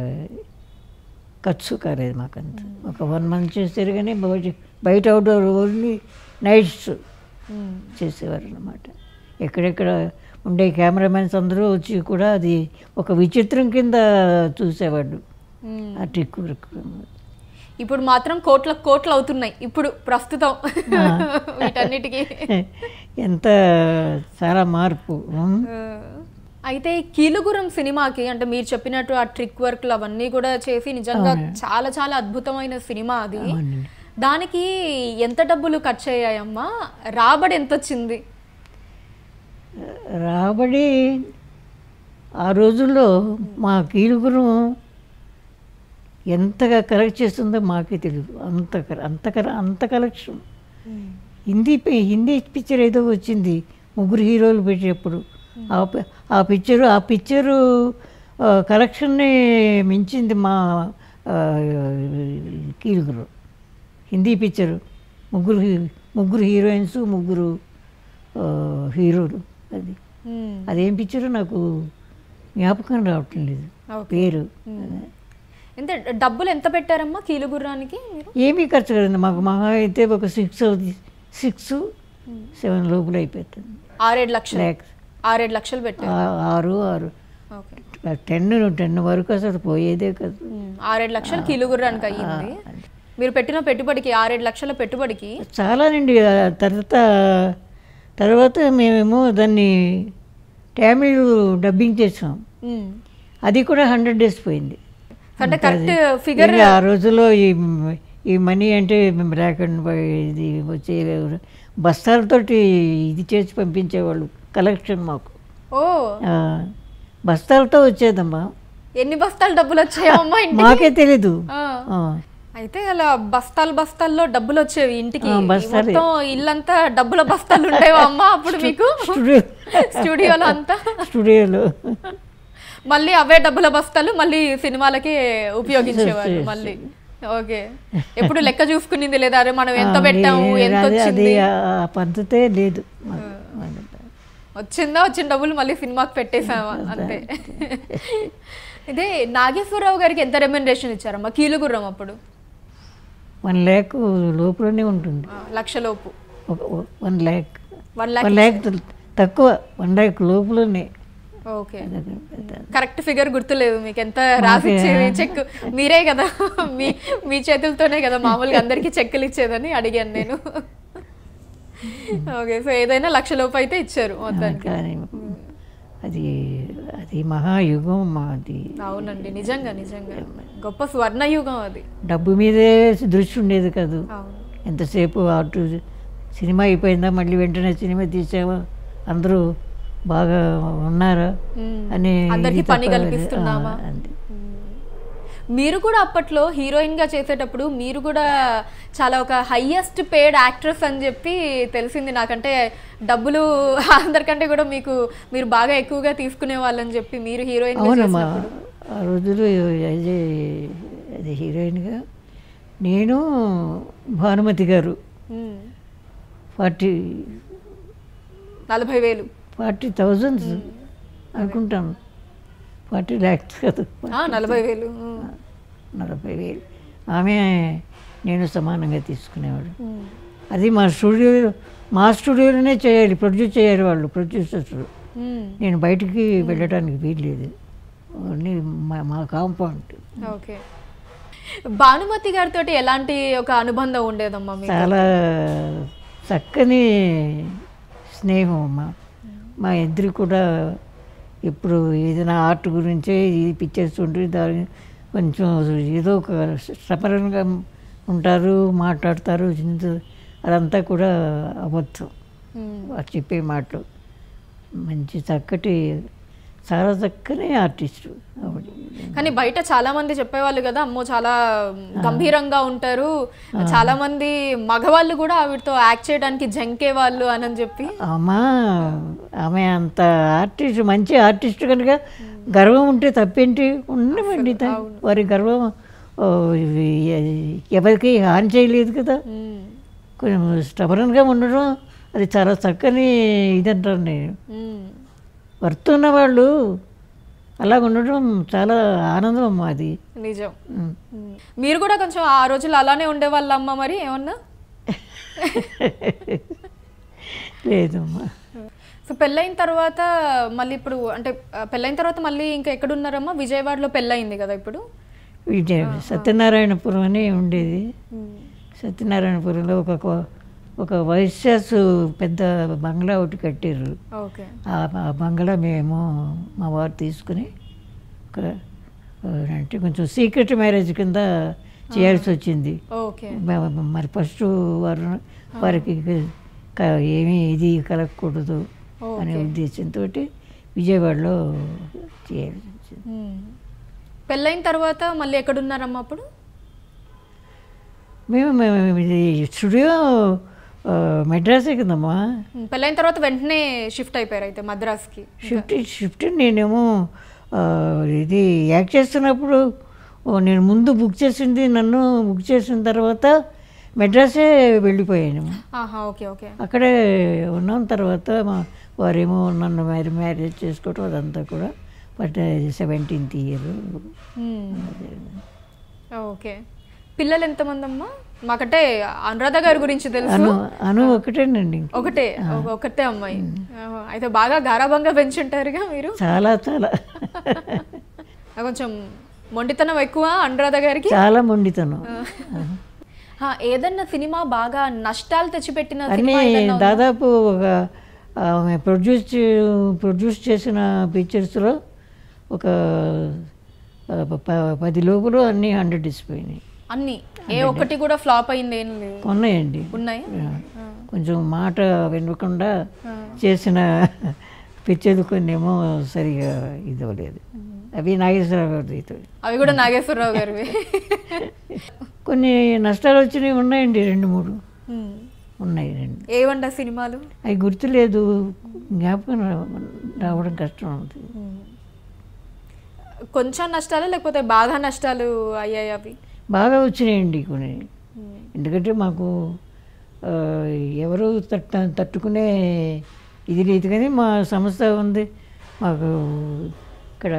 ఖర్చు కాలేదు మాకంత ఒక వన్ మంత్ చేస్తారు కానీ బయట- బయట అవుట్డోర్ ఓన్లీ నైట్స్ మ్మ్. చేసేవారు అన్నమాట ఎక్కడెక్కడ ఉండే కెమెరామెన్స్ అందరూ వచ్చి కూడా అది ఒక విచిత్రం కింద చూసేవాడు మ్మ్. ఆ ట్రిక్ వర్క్ ఇప్పుడు మాత్రం కోట్ల కోట్లు అవుతున్నాయి ఇప్పుడు ప్రస్తుతం వీటన్నిటికీ ఎంత చాలా మార్పు ఉమ్. ఆ, అయితే ఈ కీలుగురం సినిమాకి అంటే మీరు చెప్పినట్టు ఆ ట్రిక్ వర్క్లు అవన్నీ కూడా చేసి నిజంగా చాలా చాలా అద్భుతమైన సినిమా అది అవునండి. దానికి ఎంత డబ్బులు ఖర్చు అయ్యాయమ్మా రాబడి ఎంత వచ్చింది రాబడి ఆ రోజుల్లో మా కీలుగురం ఎంతగా కలెక్ట్ చేస్తుందో మాకే తెలియదు అంత కల- అంత కల- అంత కలెక్షన్ హిందీ పి- హిందీ పిక్చర్ ఏదో వచ్చింది ముగ్గురు హీరోలు పెట్టేప్పుడు ఆ పి- ఆ పిక్చరు ఆ పిక్చరు ఆ, కలెక్షన్ని మించింది మా ఆ, కీలుగురు హిందీ పిక్చరు ముగ్గురు హీ- ముగ్గురు హీరోయిన్స్ ముగ్గురు ఆ, హీరోలు అది మ్మ్. అదేం పిక్చరు నాకు జ్ఞాపకం రావటం లేదు ఓకే. పేరు ఎంత డబ్బులు ఎంత పెట్టారమ్మా కీలుగుర్రానికి మీరు ఏమీ ఖర్చు కదండి మాకు మహా అయితే ఒక సిక్స్ సిక్స్ సెవెన్ లోపల అయిపోతుంది ఆరేడు లక్షలు ల్యాక్స్ ఆరేడు లక్షలు పెట్టారు ఆ- ఆరు ఆరు ఓకే టెన్ టెన్ వరకు అసలు పోయేదే కదా మ్మ్. ఆరేడు లక్షలు కీలుగుర్రానికి అయ్యింది మీరు పెట్టిన పెట్టుబడికి ఆరేడు లక్షల పెట్టుబడికి చాలానండి ఆ తర్వాత తర్వాత మేమేమో దాన్ని తమిళ్ డబ్బింగ్ చేసాం మ్మ్. అది కూడా హండ్రెడ్ డేస్ పోయింది అంటే కరెక్ట్ ఫిగర్ ఇంకా ఆ రోజుల్లో ఈ ఈ మనీ అంటే బ్లాక్ అండ్ ఇది వచ్చే బస్తాలతోటి ఇది చేసి పంపించేవాళ్ళు కలెక్షన్ మాకు ఓ ఆ, బస్తాలతో వచ్చేదమ్మా ఎన్ని బస్తాలు డబ్బులు వచ్చాయమ్మా ఇంటికి మాకే తెలీదు ఆ. ఆ, అయితే అలా బస్తాలు బస్తాల్లో డబ్బులు వచ్చేవి ఇంటికి ఆ, బస్తాలే. మొత్తం ఇల్లంతా డబ్బుల బస్తాలు ఉండేవా అమ్మా అప్పుడు మీకు స్టూడియో స్టూడియోలో అంతా స్టూడియోలో మళ్ళీ అవే డబ్బుల బస్తాలు మళ్ళీ సినిమాలకి ఉపయోగించేవారు Yes, yes. మళ్ళీ ఓకే ఎప్పుడు లెక్క చూసుకునింది లేదా అరే మనం ఎంత ఆ, పెట్టాము లే- ఎంత అది- అది వచ్చింది ఆ పద్ధతే లేదు మాకు. వచ్చిందా వచ్చిన డబ్బులు మళ్ళీ సినిమాకి పెట్టేసామా అంతే ఇదే నాగేశ్వరరావు గారికి ఎంత రెమ్యునరేషన్ ఇచ్చారమ్మా కీలుగుర్రం అప్పుడు వన్ ల్యాక్ లోపలనే ఉంటుంది ఆ, లక్షలోపు ఒక- ఒక- one lakh one lakh one lakh తక్కువ వన్ ల్యాక్ లోపలనే ఓకే కరెక్ట్ ఫిగర్ గుర్తులేదు మీకు ఎంత రాసి ఇచ్చేది చెక్ మీరే కదా మీ మీ చేతులతోనే కదా మామూలుగా అందరికి చెక్కులు ఇచ్చేదని అడిగాను నేను ఓకే సో ఏదైనా లక్ష లోపు అయితే ఇచ్చారు మొత్తానికి కానీ అది అది మహాయుగం మాది అవునండి నిజంగా నిజంగా గొప్ప స్వర్ణయుగం అది డబ్బు మీదే దృష్టి ఉండేది కాదు అవును ఎంతసేపు అటు సినిమా అయిపోయిందా మళ్ళీ వెంటనే సినిమా తీసావా అందరూ బాగా ఉన్నారా మ్మ్. అని అందరికీ ఇది పని తప్ప- కల్పిస్తున్నామా? ఆ, అంతే. మీరు కూడా అప్పట్లో హీరోయిన్ గా చేసేటప్పుడు మీరు కూడా చాలా ఒక హైయెస్ట్ పేడ్ యాక్ట్రెస్ అని చెప్పి తెలిసింది నాకంటే డబ్బులు అందరికంటే కూడా మీకు మీరు బాగా ఎక్కువగా తీసుకునే వాళ్ళని చెప్పి మీరు హీరోయిన్ అవునమ్మా ఆ రోజులు అది అది హీరోయిన్గా నేను భానుమతి గారు ఫార్టీ నలభై వేలు ఫార్టీ థౌజండ్స్ అనుకుంటాను ఫార్టీ ల్యాక్స్ కాదు ఆ, నలభై వేలు ఉమ్. నలభై వేలు ఆమె నేను సమానంగా తీసుకునేవాడు ఉమ్. అది మా స్టూడియో మా స్టూడియోలోనే చేయాలి ప్రొడ్యూస్ చేయాలి వాళ్ళు ప్రొడ్యూసర్స్ ఉమ్. నేను బయటికి వెళ్ళడానికి వీల్లేదు ఓన్లీ మా మా కాంపౌండ్ ఓకే భానుమతి గారితో ఎలాంటి ఒక అనుబంధం ఉండేదమ్మా మీకు చాలా చక్కని స్నేహం అమ్మ మా ఇద్దరు కూడా ఇప్పుడు ఏదైనా ఆర్ట్ గురించే ఇది పిక్చర్స్ ఉంటుంది దాని కొంచెం ఏదో ఒక సపరంగా ఉంటారు మాట్లాడతారు చింత అదంతా కూడా అబద్ధం ఉమ్. వారు చెప్పే మాటలు మంచి చక్కటి చాలా చక్కని ఆర్టిస్టు ఆవిడ కానీ బయట చాలా మంది చెప్పేవాళ్ళు కదా అమ్మో చాలా గంభీరంగా ఉంటారు చాలా మంది మగవాళ్ళు కూడా ఆవిడతో యాక్ట్ చేయడానికి జంకే వాళ్ళు అని చెప్పి అమ్మా ఆమె అంత ఆర్టిస్ట్ మంచి ఆర్టిస్ట్ కనుక గర్వం ఉంటే తప్పేంటి ఉండమండి త- వారి గర్వం ఓ, ఇవి ఎవరికి హాని చేయలేదు కదా ఉమ్. కొంచెం స్టబరన్గా ఉండడం అది చాలా చక్కని ఇదంటాను నేను ఉమ్. వర్త్ ఉన్న వాళ్ళు అలా ఉండడం చాలా ఆనందం అమ్మా అది నిజం ఉమ్. ఉమ్. మీరు కూడా కొంచెం ఆ రోజులు అలానే ఉండేవాళ్ళ అమ్మ మరి ఏమన్నా లేదమ్మా సో పెళ్ళైన తర్వాత మళ్ళీ ఇప్పుడు అంటే ఆ, పెళ్ళైన తర్వాత మళ్ళీ ఇంకా ఎక్కడున్నారమ్మా విజయవాడలో పెళ్ళయింది కదా ఇప్పుడు విజయ సత్యనారాయణపురం అని ఉండేది సత్యనారాయణపురంలో ఒక కో- ఒక వైశ్యాస్ పెద్ద బంగ్లా ఒకటి కట్టారు ఓకే ఆ ఆ బంగ్లా మేము మా వారు తీసుకుని ఒక ఆ, అంటే కొంచెం సీక్రెట్ మ్యారేజ్ కింద చేయాల్సి వచ్చింది ఓకే మ- మరి ఫస్ట్ వారు వారికి క- ఏమీ ఇది కలగకూడదు అనే ఉద్దేశంతో విజయవాడలో చేయాల్సి వచ్చింది ఉమ్. పెళ్ళైన తర్వాత మళ్ళీ ఎక్కడున్నారమ్మా అప్పుడు మేము మేము ఇది స్టూడియో ఆ, మెడ్రాసే కదమ్మా ఉమ్, పెళ్ళైన తర్వాత వెంటనే షిఫ్ట్ అయిపోయారు అయితే మద్రాస్కి షిఫ్ట్ షిఫ్ట్ నేనేమో ఆ, ఇది యాక్ట్ చేస్తున్నప్పుడు ఓ, నేను ముందు బుక్ చేసింది నన్ను బుక్ చేసిన తర్వాత మెడ్రాసే వెళ్ళిపోయాను ఆహా ఓకే ఓకే అక్కడే ఉన్నాం తర్వాత మా వారేమో నన్ను మ్యారీ మ్యారేజ్ చేసుకోవటం అదంతా కూడా but seventeenth year um. Okay పిల్లలు ఎంతమంది అమ్మా మాకంటే అనురాధ గారి గురించి తెలుసు అను అను ఒకటేనండి ఒకటే ఒక- ఒకటే అమ్మాయి ఆహా. అయితే బాగా గారాబంగా పెంచుంటారుగా మీరు చాలా చాలా కొంచెం మొండితనం ఎక్కువ అనురాధ గారికి చాలా మొండితనం ఆ, ఏదన్నా సినిమా బాగా నష్టాలు తెచ్చిపెట్టిన అన్నీ సినిమా ఏదన్నా ఉందా? దాదాపు ఒక ఆమె ప్రొడ్యూస్ చే- ప్రొడ్యూస్ చేసిన పిక్చర్స్లో ఒక ఆ, ప- పది లోపల అన్నీ హండ్రెడ్ ఇచ్చిపోయినాయి అన్ని ఏ ఒక్కటి కూడా ఫ్లాప్ అయింది ఏం లేదు ఉన్నాయండి ఉన్నాయి ఆ, కొంచెం మాట వినకుండా చేసిన పిక్చర్లు కొన్ని ఏమో సరిగా ఇది అవ్వలేదు అవి నాగేశ్వరరావు గారి ఇది. అవి కూడా నాగేశ్వరరావు గారివి కొన్ని నష్టాలు వచ్చినవి ఉన్నాయండి రెండు మూడు ఉమ్. ఉన్నాయి రెండు ఏవండ సినిమాలు అవి గుర్తులేదు జ్ఞాపకం రావ- రావడం కష్టం అవుతుంది ఉమ్. కొంచెం నష్టాలు లేకపోతే బాగా నష్టాలు అయ్యాయి అవి బాగా వచ్చినాయండి కొన్ని ఉమ్. ఎందుకంటే మాకు ఆ, ఎవరు తట్ట తట్టుకునే ఇది లేదు కానీ మా సంస్థ ఉంది మాకు ఇక్కడ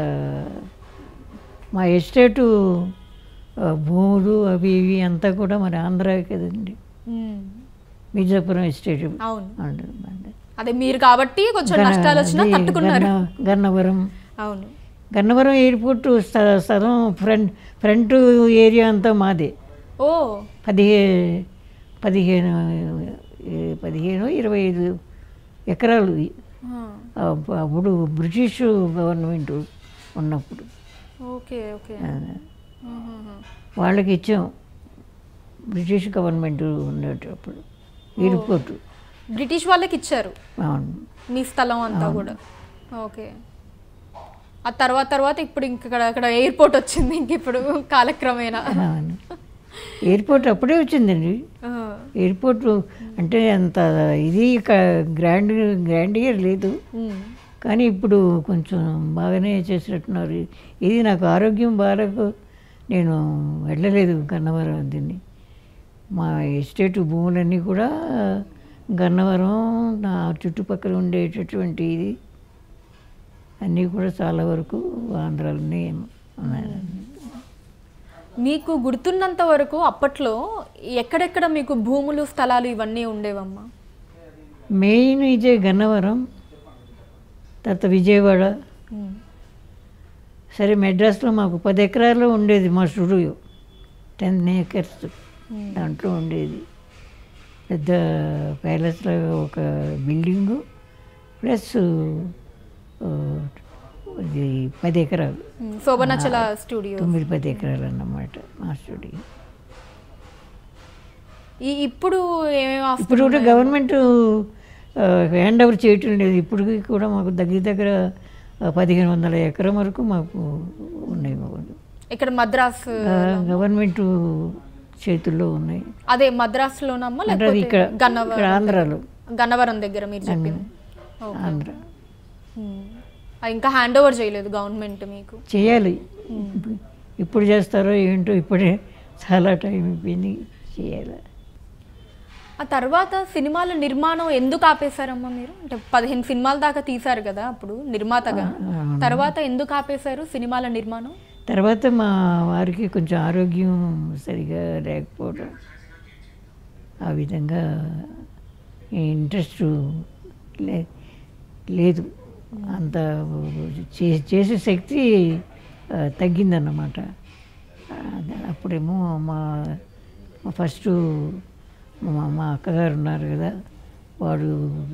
మా ఎస్టేటు ఆ, భూములు అవి ఇవి అంతా కూడా మరి ఆంధ్ర కదండి ఉమ్. మిర్జాపురం ఎస్టేట్ అవును అంటారు. అదే మీరు కాబట్టి కొంచెం నష్టాలు వచ్చినా అది తట్టుకున్నారు గన్న- గన్నవరం అవును గన్నవరం ఎయిర్పోర్ట్ స్థ- స్థలం ఫ్రంట్ ఫ్రంట్ ఏరియా అంతా మాదే ఓ పదిహే పదిహేను ఏ, పదిహేను ఇరవై ఐదు ఎకరాలు ఆ. అప్- అప్పుడు బ్రిటిష్ గవర్నమెంట్ ఉన్నప్పుడు ఓకే ఓకే ఆ, ఆహాహా. వాళ్ళకి ఇచ్చాం బ్రిటిష్ గవర్నమెంట్ ఉండేటప్పుడు ఎయిర్పోర్ట్ బ్రిటిష్ వాళ్ళకి ఇచ్చారు అవును మీ స్థలం అంతా కూడా ఓకే ఆ తర్వాత తర్వాత ఇప్పుడు ఇంక ఇక్కడ అక్కడ ఎయిర్పోర్ట్ వచ్చింది ఇంక ఇప్పుడు కాలక్రమేణా అవును. ఎయిర్పోర్ట్ అప్పుడే వచ్చిందండి ఆ. ఎయిర్పోర్ట్ అంటే అంత ఇది గ్రాండ్ గ్రాండ్ ఇయర్ లేదు ఉమ్. కానీ ఇప్పుడు కొంచెం బాగానే చేసినట్టున్నారు ఇది నాకు ఆరోగ్యం బాగాలకు నేను వెళ్ళలేదు గన్నవరం దీన్ని మా ఎస్టేట్ భూములన్నీ కూడా గన్నవరం నా చుట్టుపక్కల ఉండేటటువంటి ఇది అన్నీ కూడా చాలా వరకు ఆంధ్రాలోనే ఉన్నాయి మీకు గుర్తున్నంత వరకు అప్పట్లో ఎక్కడెక్కడ మీకు భూములు స్థలాలు ఇవన్నీ ఉండేవమ్మా మెయిన్ ఇదే గన్నవరం తర్వాత విజయవాడ ఉమ్. సరే మెడ్రాస్లో మాకు పది ఎకరాల్లో ఉండేది మా స్టూడియో టెన్ ఏకర్స్ దాంట్లో ఉండేది పెద్ద ప్యాలెస్లో ఒక బిల్డింగు ప్లస్ ఆ, ఇది పది ఎకరాలు ఉమ్. శోభనాచల స్టూడియో తొమ్మిది పది ఎకరాలు అన్నమాట మా స్టూడియో ఈ ఇప్పుడు ఏమేమి ఆస్తులు ఇప్పుడు కూడా గవర్నమెంట్ హ్యాండ్ ఓవర్ చేయటం లేదు ఇప్పుడు కూడా మాకు దగ్గర దగ్గర ఆ, పదిహేను వందల ఎకరం వరకు మాకు ఉన్నాయి మాకు ఇక్కడ మద్రాస్ ఆ, గవర్నమెంట్ చేతుల్లో ఉన్నాయి అదే మద్రాసులోనమ్మా అంటే అది లేకపోతే ఇక్కడ ఇక్కడ గన్నవరం ఆంధ్రాలో గన్నవరం దగ్గర మీరు చెప్పింది ఓకే. ఆంధ్ర ఉమ్. అది ఇంకా హ్యాండ్ ఓవర్ చేయలేదు గవర్నమెంట్ మీకు చేయాలి ఇప్పుడు చేస్తారో ఏంటో ఇప్పుడే చాలా టైం అయిపోయింది చేయాలి ఆ తర్వాత సినిమాల నిర్మాణం ఎందుకు ఆపేశారమ్మా మీరు అంటే పదిహేను సినిమాల దాకా తీశారు కదా అప్పుడు నిర్మాతగా తర్వాత ఎందుకు ఆపేశారు సినిమాల నిర్మాణం తర్వాత మా వారికి కొంచెం ఆరోగ్యం సరిగా లేకపోవడం ఆ విధంగా ఇంట్రెస్ట్ లే లేదు అంత చే చేసే శక్తి ఆ, తగ్గిందన్నమాట అది అప్పుడేమో మా మా ఫస్ట్ మా మా అక్కగారు ఉన్నారు కదా వాడు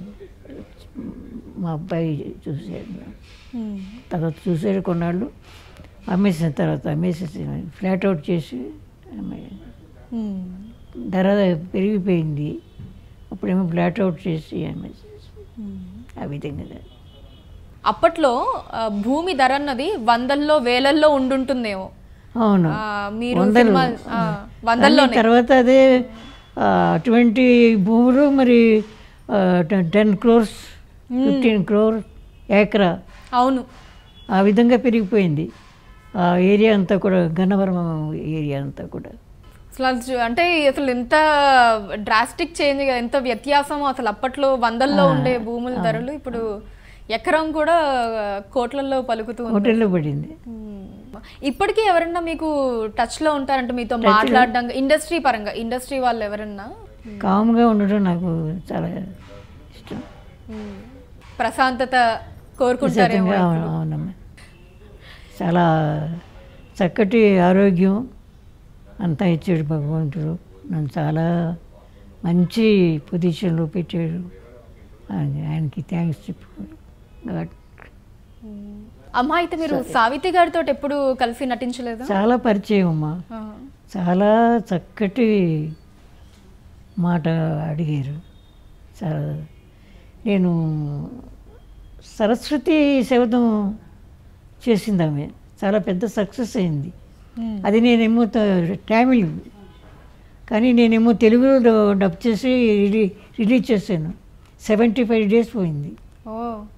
మా అబ్బాయి చూశాడు తర్వాత చూసాడు కొన్నాళ్ళు అమ్మేసిన తర్వాత అమ్మేసేసి ఫ్లాట్ అవుట్ చేసి అమ్మే- ఉమ్. ధర పెరిగిపోయింది అప్పుడేమో ఫ్లాట్ అవుట్ చేసి అమ్మేసేసి ఉమ్. ఆ విధంగా అప్పట్లో ఆ, భూమి ధర అన్నది వందల్లో వేలల్లో ఉండుంటుందేమో అవును ఆ, మీరు వందలు. సినిమా ఆ, కానీ వందల్లోనే తర్వాత అదే ఆ, అటువంటి భూములు మరి టెన్ క్రోర్స్ ఫిఫ్టీన్ క్రోర్ ఏకరా అవును ఆ విధంగా పెరిగిపోయింది ఆ ఏరియా అంతా కూడా గన్నవరం ఏరియా అంతా కూడా అసలు అది చూ- అంటే అసలు ఎంత డ్రాస్టిక్ చేంజ్ ఎంత వ్యత్యాసం అసలు అప్పట్లో వందల్లో ఉండే భూముల ధరలు ఇప్పుడు ఎకరం కూడా కోట్లల్లో పలుకుతూ ఉంది హోటల్లో పడింది ఉమ్. ఇప్పటికీ ఎవరన్నా మీకు టచ్ లో ఉంటారంటే మీతో మాట్లాడడం ఇండస్ట్రీ పరంగా ఇండస్ట్రీ వాళ్ళు ఎవరన్నా కామ్గా ఉండడం నాకు చాలా ఇష్టం ఉమ్. ప్రశాంతత కోరుకుంటారేమో నిజంగా అవును- అవునమ్మా చాలా చక్కటి ఆరోగ్యం అంతా ఇచ్చాడు భగవంతుడు నన్ను చాలా మంచి పొజిషన్లో పెట్టాడు ఆయన- ఆయనకి థ్యాంక్స్ చెప్పుకోవాలి గాడ్ అమ్మా అయితే మీరు సావిత్రి గారితో ఎప్పుడు కలిసి నటించలేదా చాలా పరిచయం అమ్మా ఆ. చాలా చక్కటి మాట అడిగారు చాలా నేను సరస్వతి శవదం చేసింది ఆమె చాలా పెద్ద సక్సెస్ అయింది ఉమ్. అది నేనేమో త- తమిళ్ కానీ నేనేమో తెలుగులో డబ్ చేసి రిలీ రిలీజ్ చేశాను సెవెంటీ ఫైవ్ డేస్ పోయింది ఓ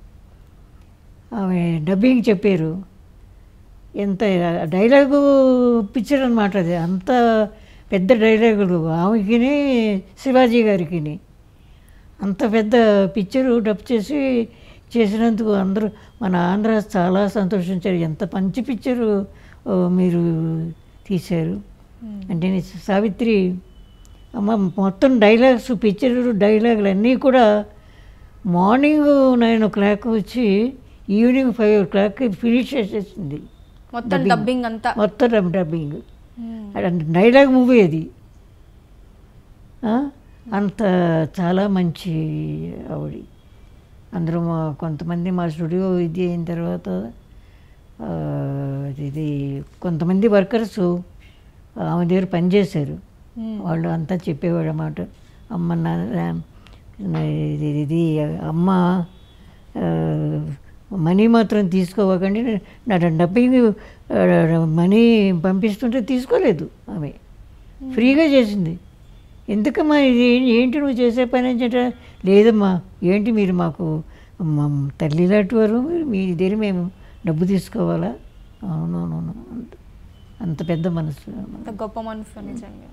ఆమె డబ్బింగ్ చెప్పారు ఎంత డైలాగు పిక్చర్ అనమాట అది అంత పెద్ద డైలాగులు ఆమెకిని శివాజీ గారికి అంత పెద్ద పిక్చరు డబ్ చేసి చేసినందుకు అందరూ మన ఆంధ్ర చాలా సంతోషించారు ఎంత మంచి పిక్చరు ఆ, మీరు తీశారు ఉమ్. అంటే నీ సావిత్రి అమ్మ మొత్తం డైలాగ్స్ పిక్చర్లు డైలాగులు అన్నీ కూడా మార్నింగ్ నైన్ ఓ క్లాక్ వచ్చి evening five o'clock finish చేసేసింది మొత్తం డబ్బింగ్ అంతా మొత్తం డబ్- డబ్బింగ్ ఉమ్. అది డైలాగ్ మూవీ అది ఆ? అంత చాలా మంచి ఆవిడ అందరూ మా కొంతమంది మా స్టూడియో ఇది అయిన తర్వాత ఆ, ఇది కొంతమంది వర్కర్స్ ఆమె దగ్గర పనిచేశారు ఉమ్. వాళ్ళు అంతా చెప్పేవాడు అన్నమాట అమ్మ నా నా- ఇది ఇది అమ్మ ఆ, మనీ మాత్రం తీసుకోవకండి నా డబ్బింగ్ మనీ పంపిస్తుంటే తీసుకోలేదు ఆమె ఫ్రీగా చేసింది ఎందుకమ్మా ఇది ఏంటి నువ్వు చేసే పని అని చెప్పా లేదమ్మా ఏంటి మీరు మాకు మా తల్లి లాంటి వారు మీ దగ్గర మేము డబ్బు తీసుకోవాలా అవునవునవును అంత అంత పెద్ద మనసు అంత గొప్ప మనసు నిజంగా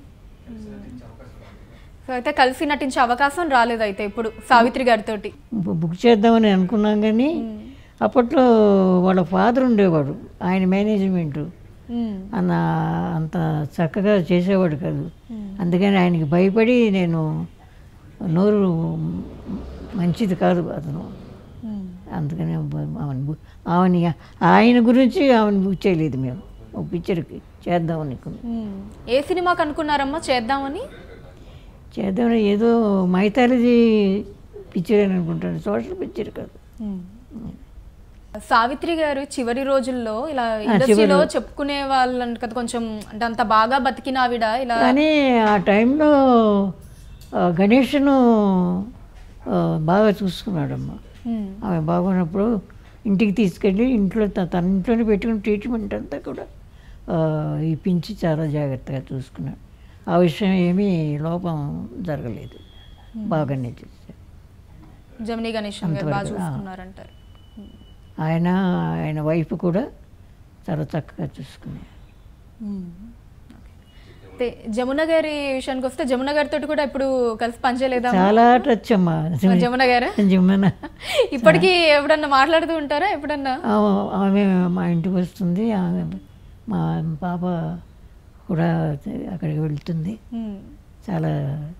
సో అయితే కలిసి నటించే అవకాశం రాలేదు అయితే ఇప్పుడు సావిత్రి గారితోటి బు- బుక్ చేద్దామని అనుకున్నాం కానీ అప్పట్లో వాళ్ళ ఫాదర్ ఉండేవాడు ఆయన మేనేజ్మెంటు ఉమ్. అన్న అంత చక్కగా చేసేవాడు కాదు అందుకని ఆయనకి భయపడి నేను నోరు మంచిది కాదు అతను ఉమ్. అందుకని ఆమెను బు- ఆమెని ఆయన గురించి ఆమెను బుక్ చేయలేదు మేము ఒక పిక్చర్కి చేద్దామని అనుకున్నాం. ఉమ్. ఏ సినిమాకి అనుకున్నారమ్మా చేద్దామని చేద్దామని ఏదో మైథాలజీ పిక్చర్ అని అనుకుంటాను సోషల్ పిక్చర్ కాదు సావిత్రి గారు చివరి రోజుల్లో ఇలా చివరి ఇండస్ట్రీలో రోజు- చెప్పుకునే వాళ్ళంట కదా కొంచెం అంటే అంత బాగా బతికిన ఆవిడ ఇలా కానీ ఆ టైంలో ఆ, గణేష్ను ఆ, బాగా చూసుకున్నాడమ్మ ఉమ్. ఆమె బాగున్నప్పుడు ఇంటికి తీసుకెళ్ళి ఇంట్లో త- తన ఇంట్లోనే పెట్టుకుని ట్రీట్మెంట్ అంతా కూడా ఆ, ఇప్పించి చాలా జాగ్రత్తగా చూసుకున్నాడు ఆ విషయం ఏమీ లోపం జరగలేదు బాగానే చేశారు జమినీ గణేష్ గారు బాగా అంతవరకు, ఆ. చూసుకున్నారంటారు ఆయన ఆయన వైఫ్ కూడా చాలా చక్కగా చూసుకున్నారు ఉమ్. అయితే జమున గారి విషయానికి వస్తే జమున గారితో కూడా ఇప్పుడు కలిసి పనిచేయలేదా చాలా టచ్ అమ్మా జమున గారు జమున ఇప్పటికీ ఎప్పుడన్నా మాట్లాడుతూ ఉంటారా ఎప్పుడన్నా ఆ- ఆమె మా ఇంటికి వస్తుంది ఆమె మా పాప కూడా అక్కడికి వెళ్తుంది ఉమ్. చాలా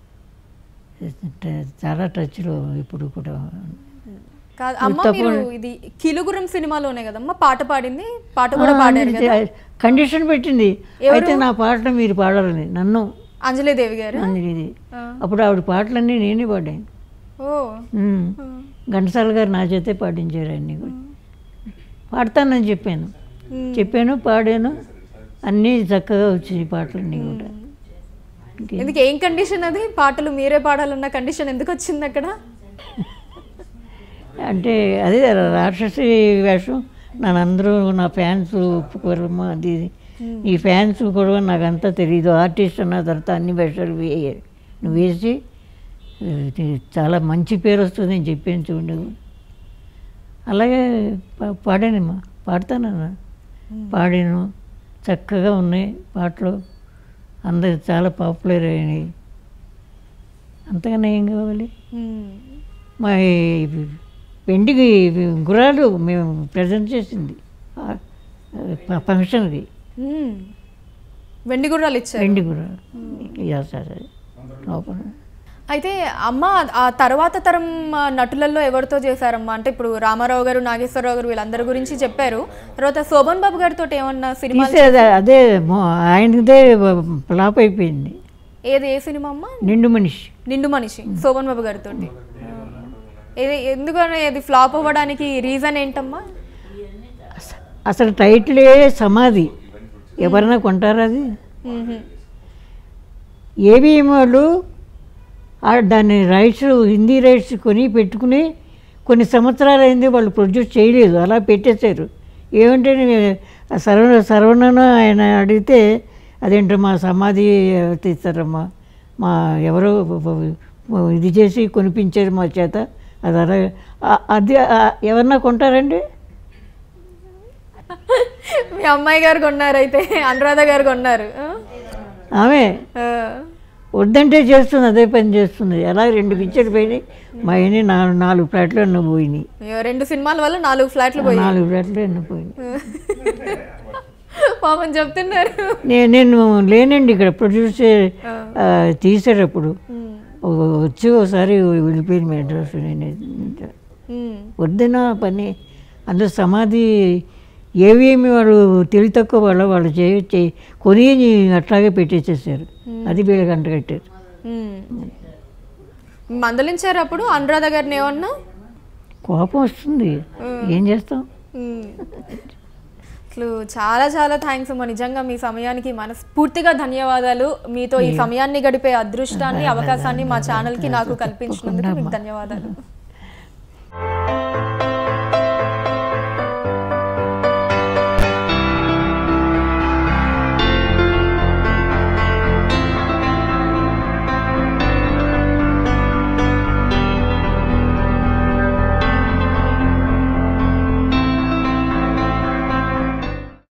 చాలా టచ్లో ఇప్పుడు కూడా కాదు అమ్మ మీరు ఇది కిలుగురం సినిమాలోనే కదమ్మా పాట పాడింది పాట కూడా పాడారు కదా కండిషన్ పెట్టింది అయితే నా పాటలు మీరు పాడాలని నన్ను అంజలీదేవి గారు అంజలిది ఆ. అప్పుడు ఆవిడ పాటలన్నీ నేనే పాడాను ఓ ఉమ్. ఘంటసాల గారు నా చేతే పాడించారు అన్నీ కూడా పాడతానని చెప్పాను ఉమ్. చెప్పాను పాడాను అన్నీ చక్కగా వచ్చాయి పాటలన్నీ కూడా ఎందుకు ఏం కండిషన్ అది పాటలు మీరే పాడాలన్న కండిషన్ ఎందుకు వచ్చింది అక్కడ అంటే అదే రాక్షసి వేషం నన్ను అందరూ నా ఫ్యాన్స్ ఒప్పుకోరమ్మా అది ఇది. ఈ ఫ్యాన్స్ కూడా నాకంతా తెలియదు ఆర్టిస్ట్ అన్న తర్వాత అన్ని వేషాలు వేయ నువ్వు వేసి ఇది చాలా మంచి పేరు వస్తుంది అని చెప్పాను చూడు అలాగే పా- పాడానమ్మా పాడతానన్నా పాడాను చక్కగా ఉన్నాయి పాటలు అందరు చాలా పాపులర్ అయినాయి అంతకన్నా ఏం కావాలి ఉమ్. మా ఈ వెండికి గుర్రాలు మేము ప్రజెంట్ చేసింది ఆ, ఆ ఫంక్షన్కి ఉమ్. వెండి గుర్రాలు ఇచ్చారు వెండి గుర్రాలు యా సార్ లోపల అయితే అమ్మ ఆ తర్వాత తరం ఆ, నటులలో ఎవరితో చేశారమ్మా అంటే ఇప్పుడు రామారావు గారు నాగేశ్వరరావు గారు వీళ్ళందరి గురించి చెప్పారు తర్వాత శోభన్ బాబు గారితో ఏమన్నా సినిమా తీసే అదే- అదే మొ- ఆయనదే ఫ్లాప్ అయిపోయింది ఏది ఏ సినిమా అమ్మా నిండు మనిషి నిండు మనిషి శోభన్ బాబు గారితో ఇది ఎందుకని ఇది ఫ్లాప్ అవ్వడానికి రీజన్ ఏంటమ్మా అసలు టైటిలే సమాధి ఎవరైనా కొంటారా అది మ్మ్హ. ఏవిఎం వాళ్ళు ఆ దాన్ని రైట్స్ హిందీ రైట్స్ కొని పెట్టుకుని కొన్ని సంవత్సరాలు అయింది వాళ్ళు ప్రొడ్యూస్ చేయలేదు అలా పెట్టేశారు ఏమంటే నే- ఆ సర్వ సర్వనను ఆయన అడిగితే అదేంటో మా సమాధి తీస్తారమ్మా మా ఎవరో ఇది చేసి కొనిపించారు మా చేత అది అలా ఆ- అది ఆ- ఎవరన్నా కొంటారండి మీ అమ్మాయి గారు కొన్నారు అయితే అనురాధ గారు కొన్నారు ఆ? ఆమె ఆ. వద్దంటే చేస్తుంది అదే పని చేస్తుంది ఎలా రెండు పిక్చర్లు పోయినాయి మా అయినా నాలుగు నాలుగు ఫ్లాట్లు ఎన్నో పోయినాయి అయ్యో, రెండు సినిమాల వల్ల నాలుగు ఫ్లాట్లు పోయి నాలుగు ఫ్లాట్లు ఎన్నో పోయినాయి పాపం చెప్తున్నారు నేను నేను లేనండి ఇక్కడ ప్రొడ్యూస్ తీసేటప్పుడు మ్మ్. ఓ- వచ్చి ఒకసారి వెళ్ళిపోయింది మెడ్రాస్ నేను మ్మ్. వద్దున పని అందులో సమాధి ఏవేమి వాళ్ళు తెలివి తక్కువ వాళ్ళు వాళ్ళు చే చే- కొని అట్లాగే పెట్టేసేసారు అది వీళ్ళకి అంటగట్టారు మ్మ్. మందలించారు అప్పుడు అనురాధ గారిని ఏమన్నా కోపం వస్తుంది ఏం చేస్తాం మ్మ్. అసలు చాలా చాలా థ్యాంక్స్ అమ్మా నిజంగా మీ సమయానికి మనస్ఫూర్తిగా ధన్యవాదాలు మీతో ఈ సమయాన్ని గడిపే అదృష్టాన్ని అవకాశాన్ని మా ఛానల్కి నాకు కల్పించినందుకు మీకు ధన్యవాదాలు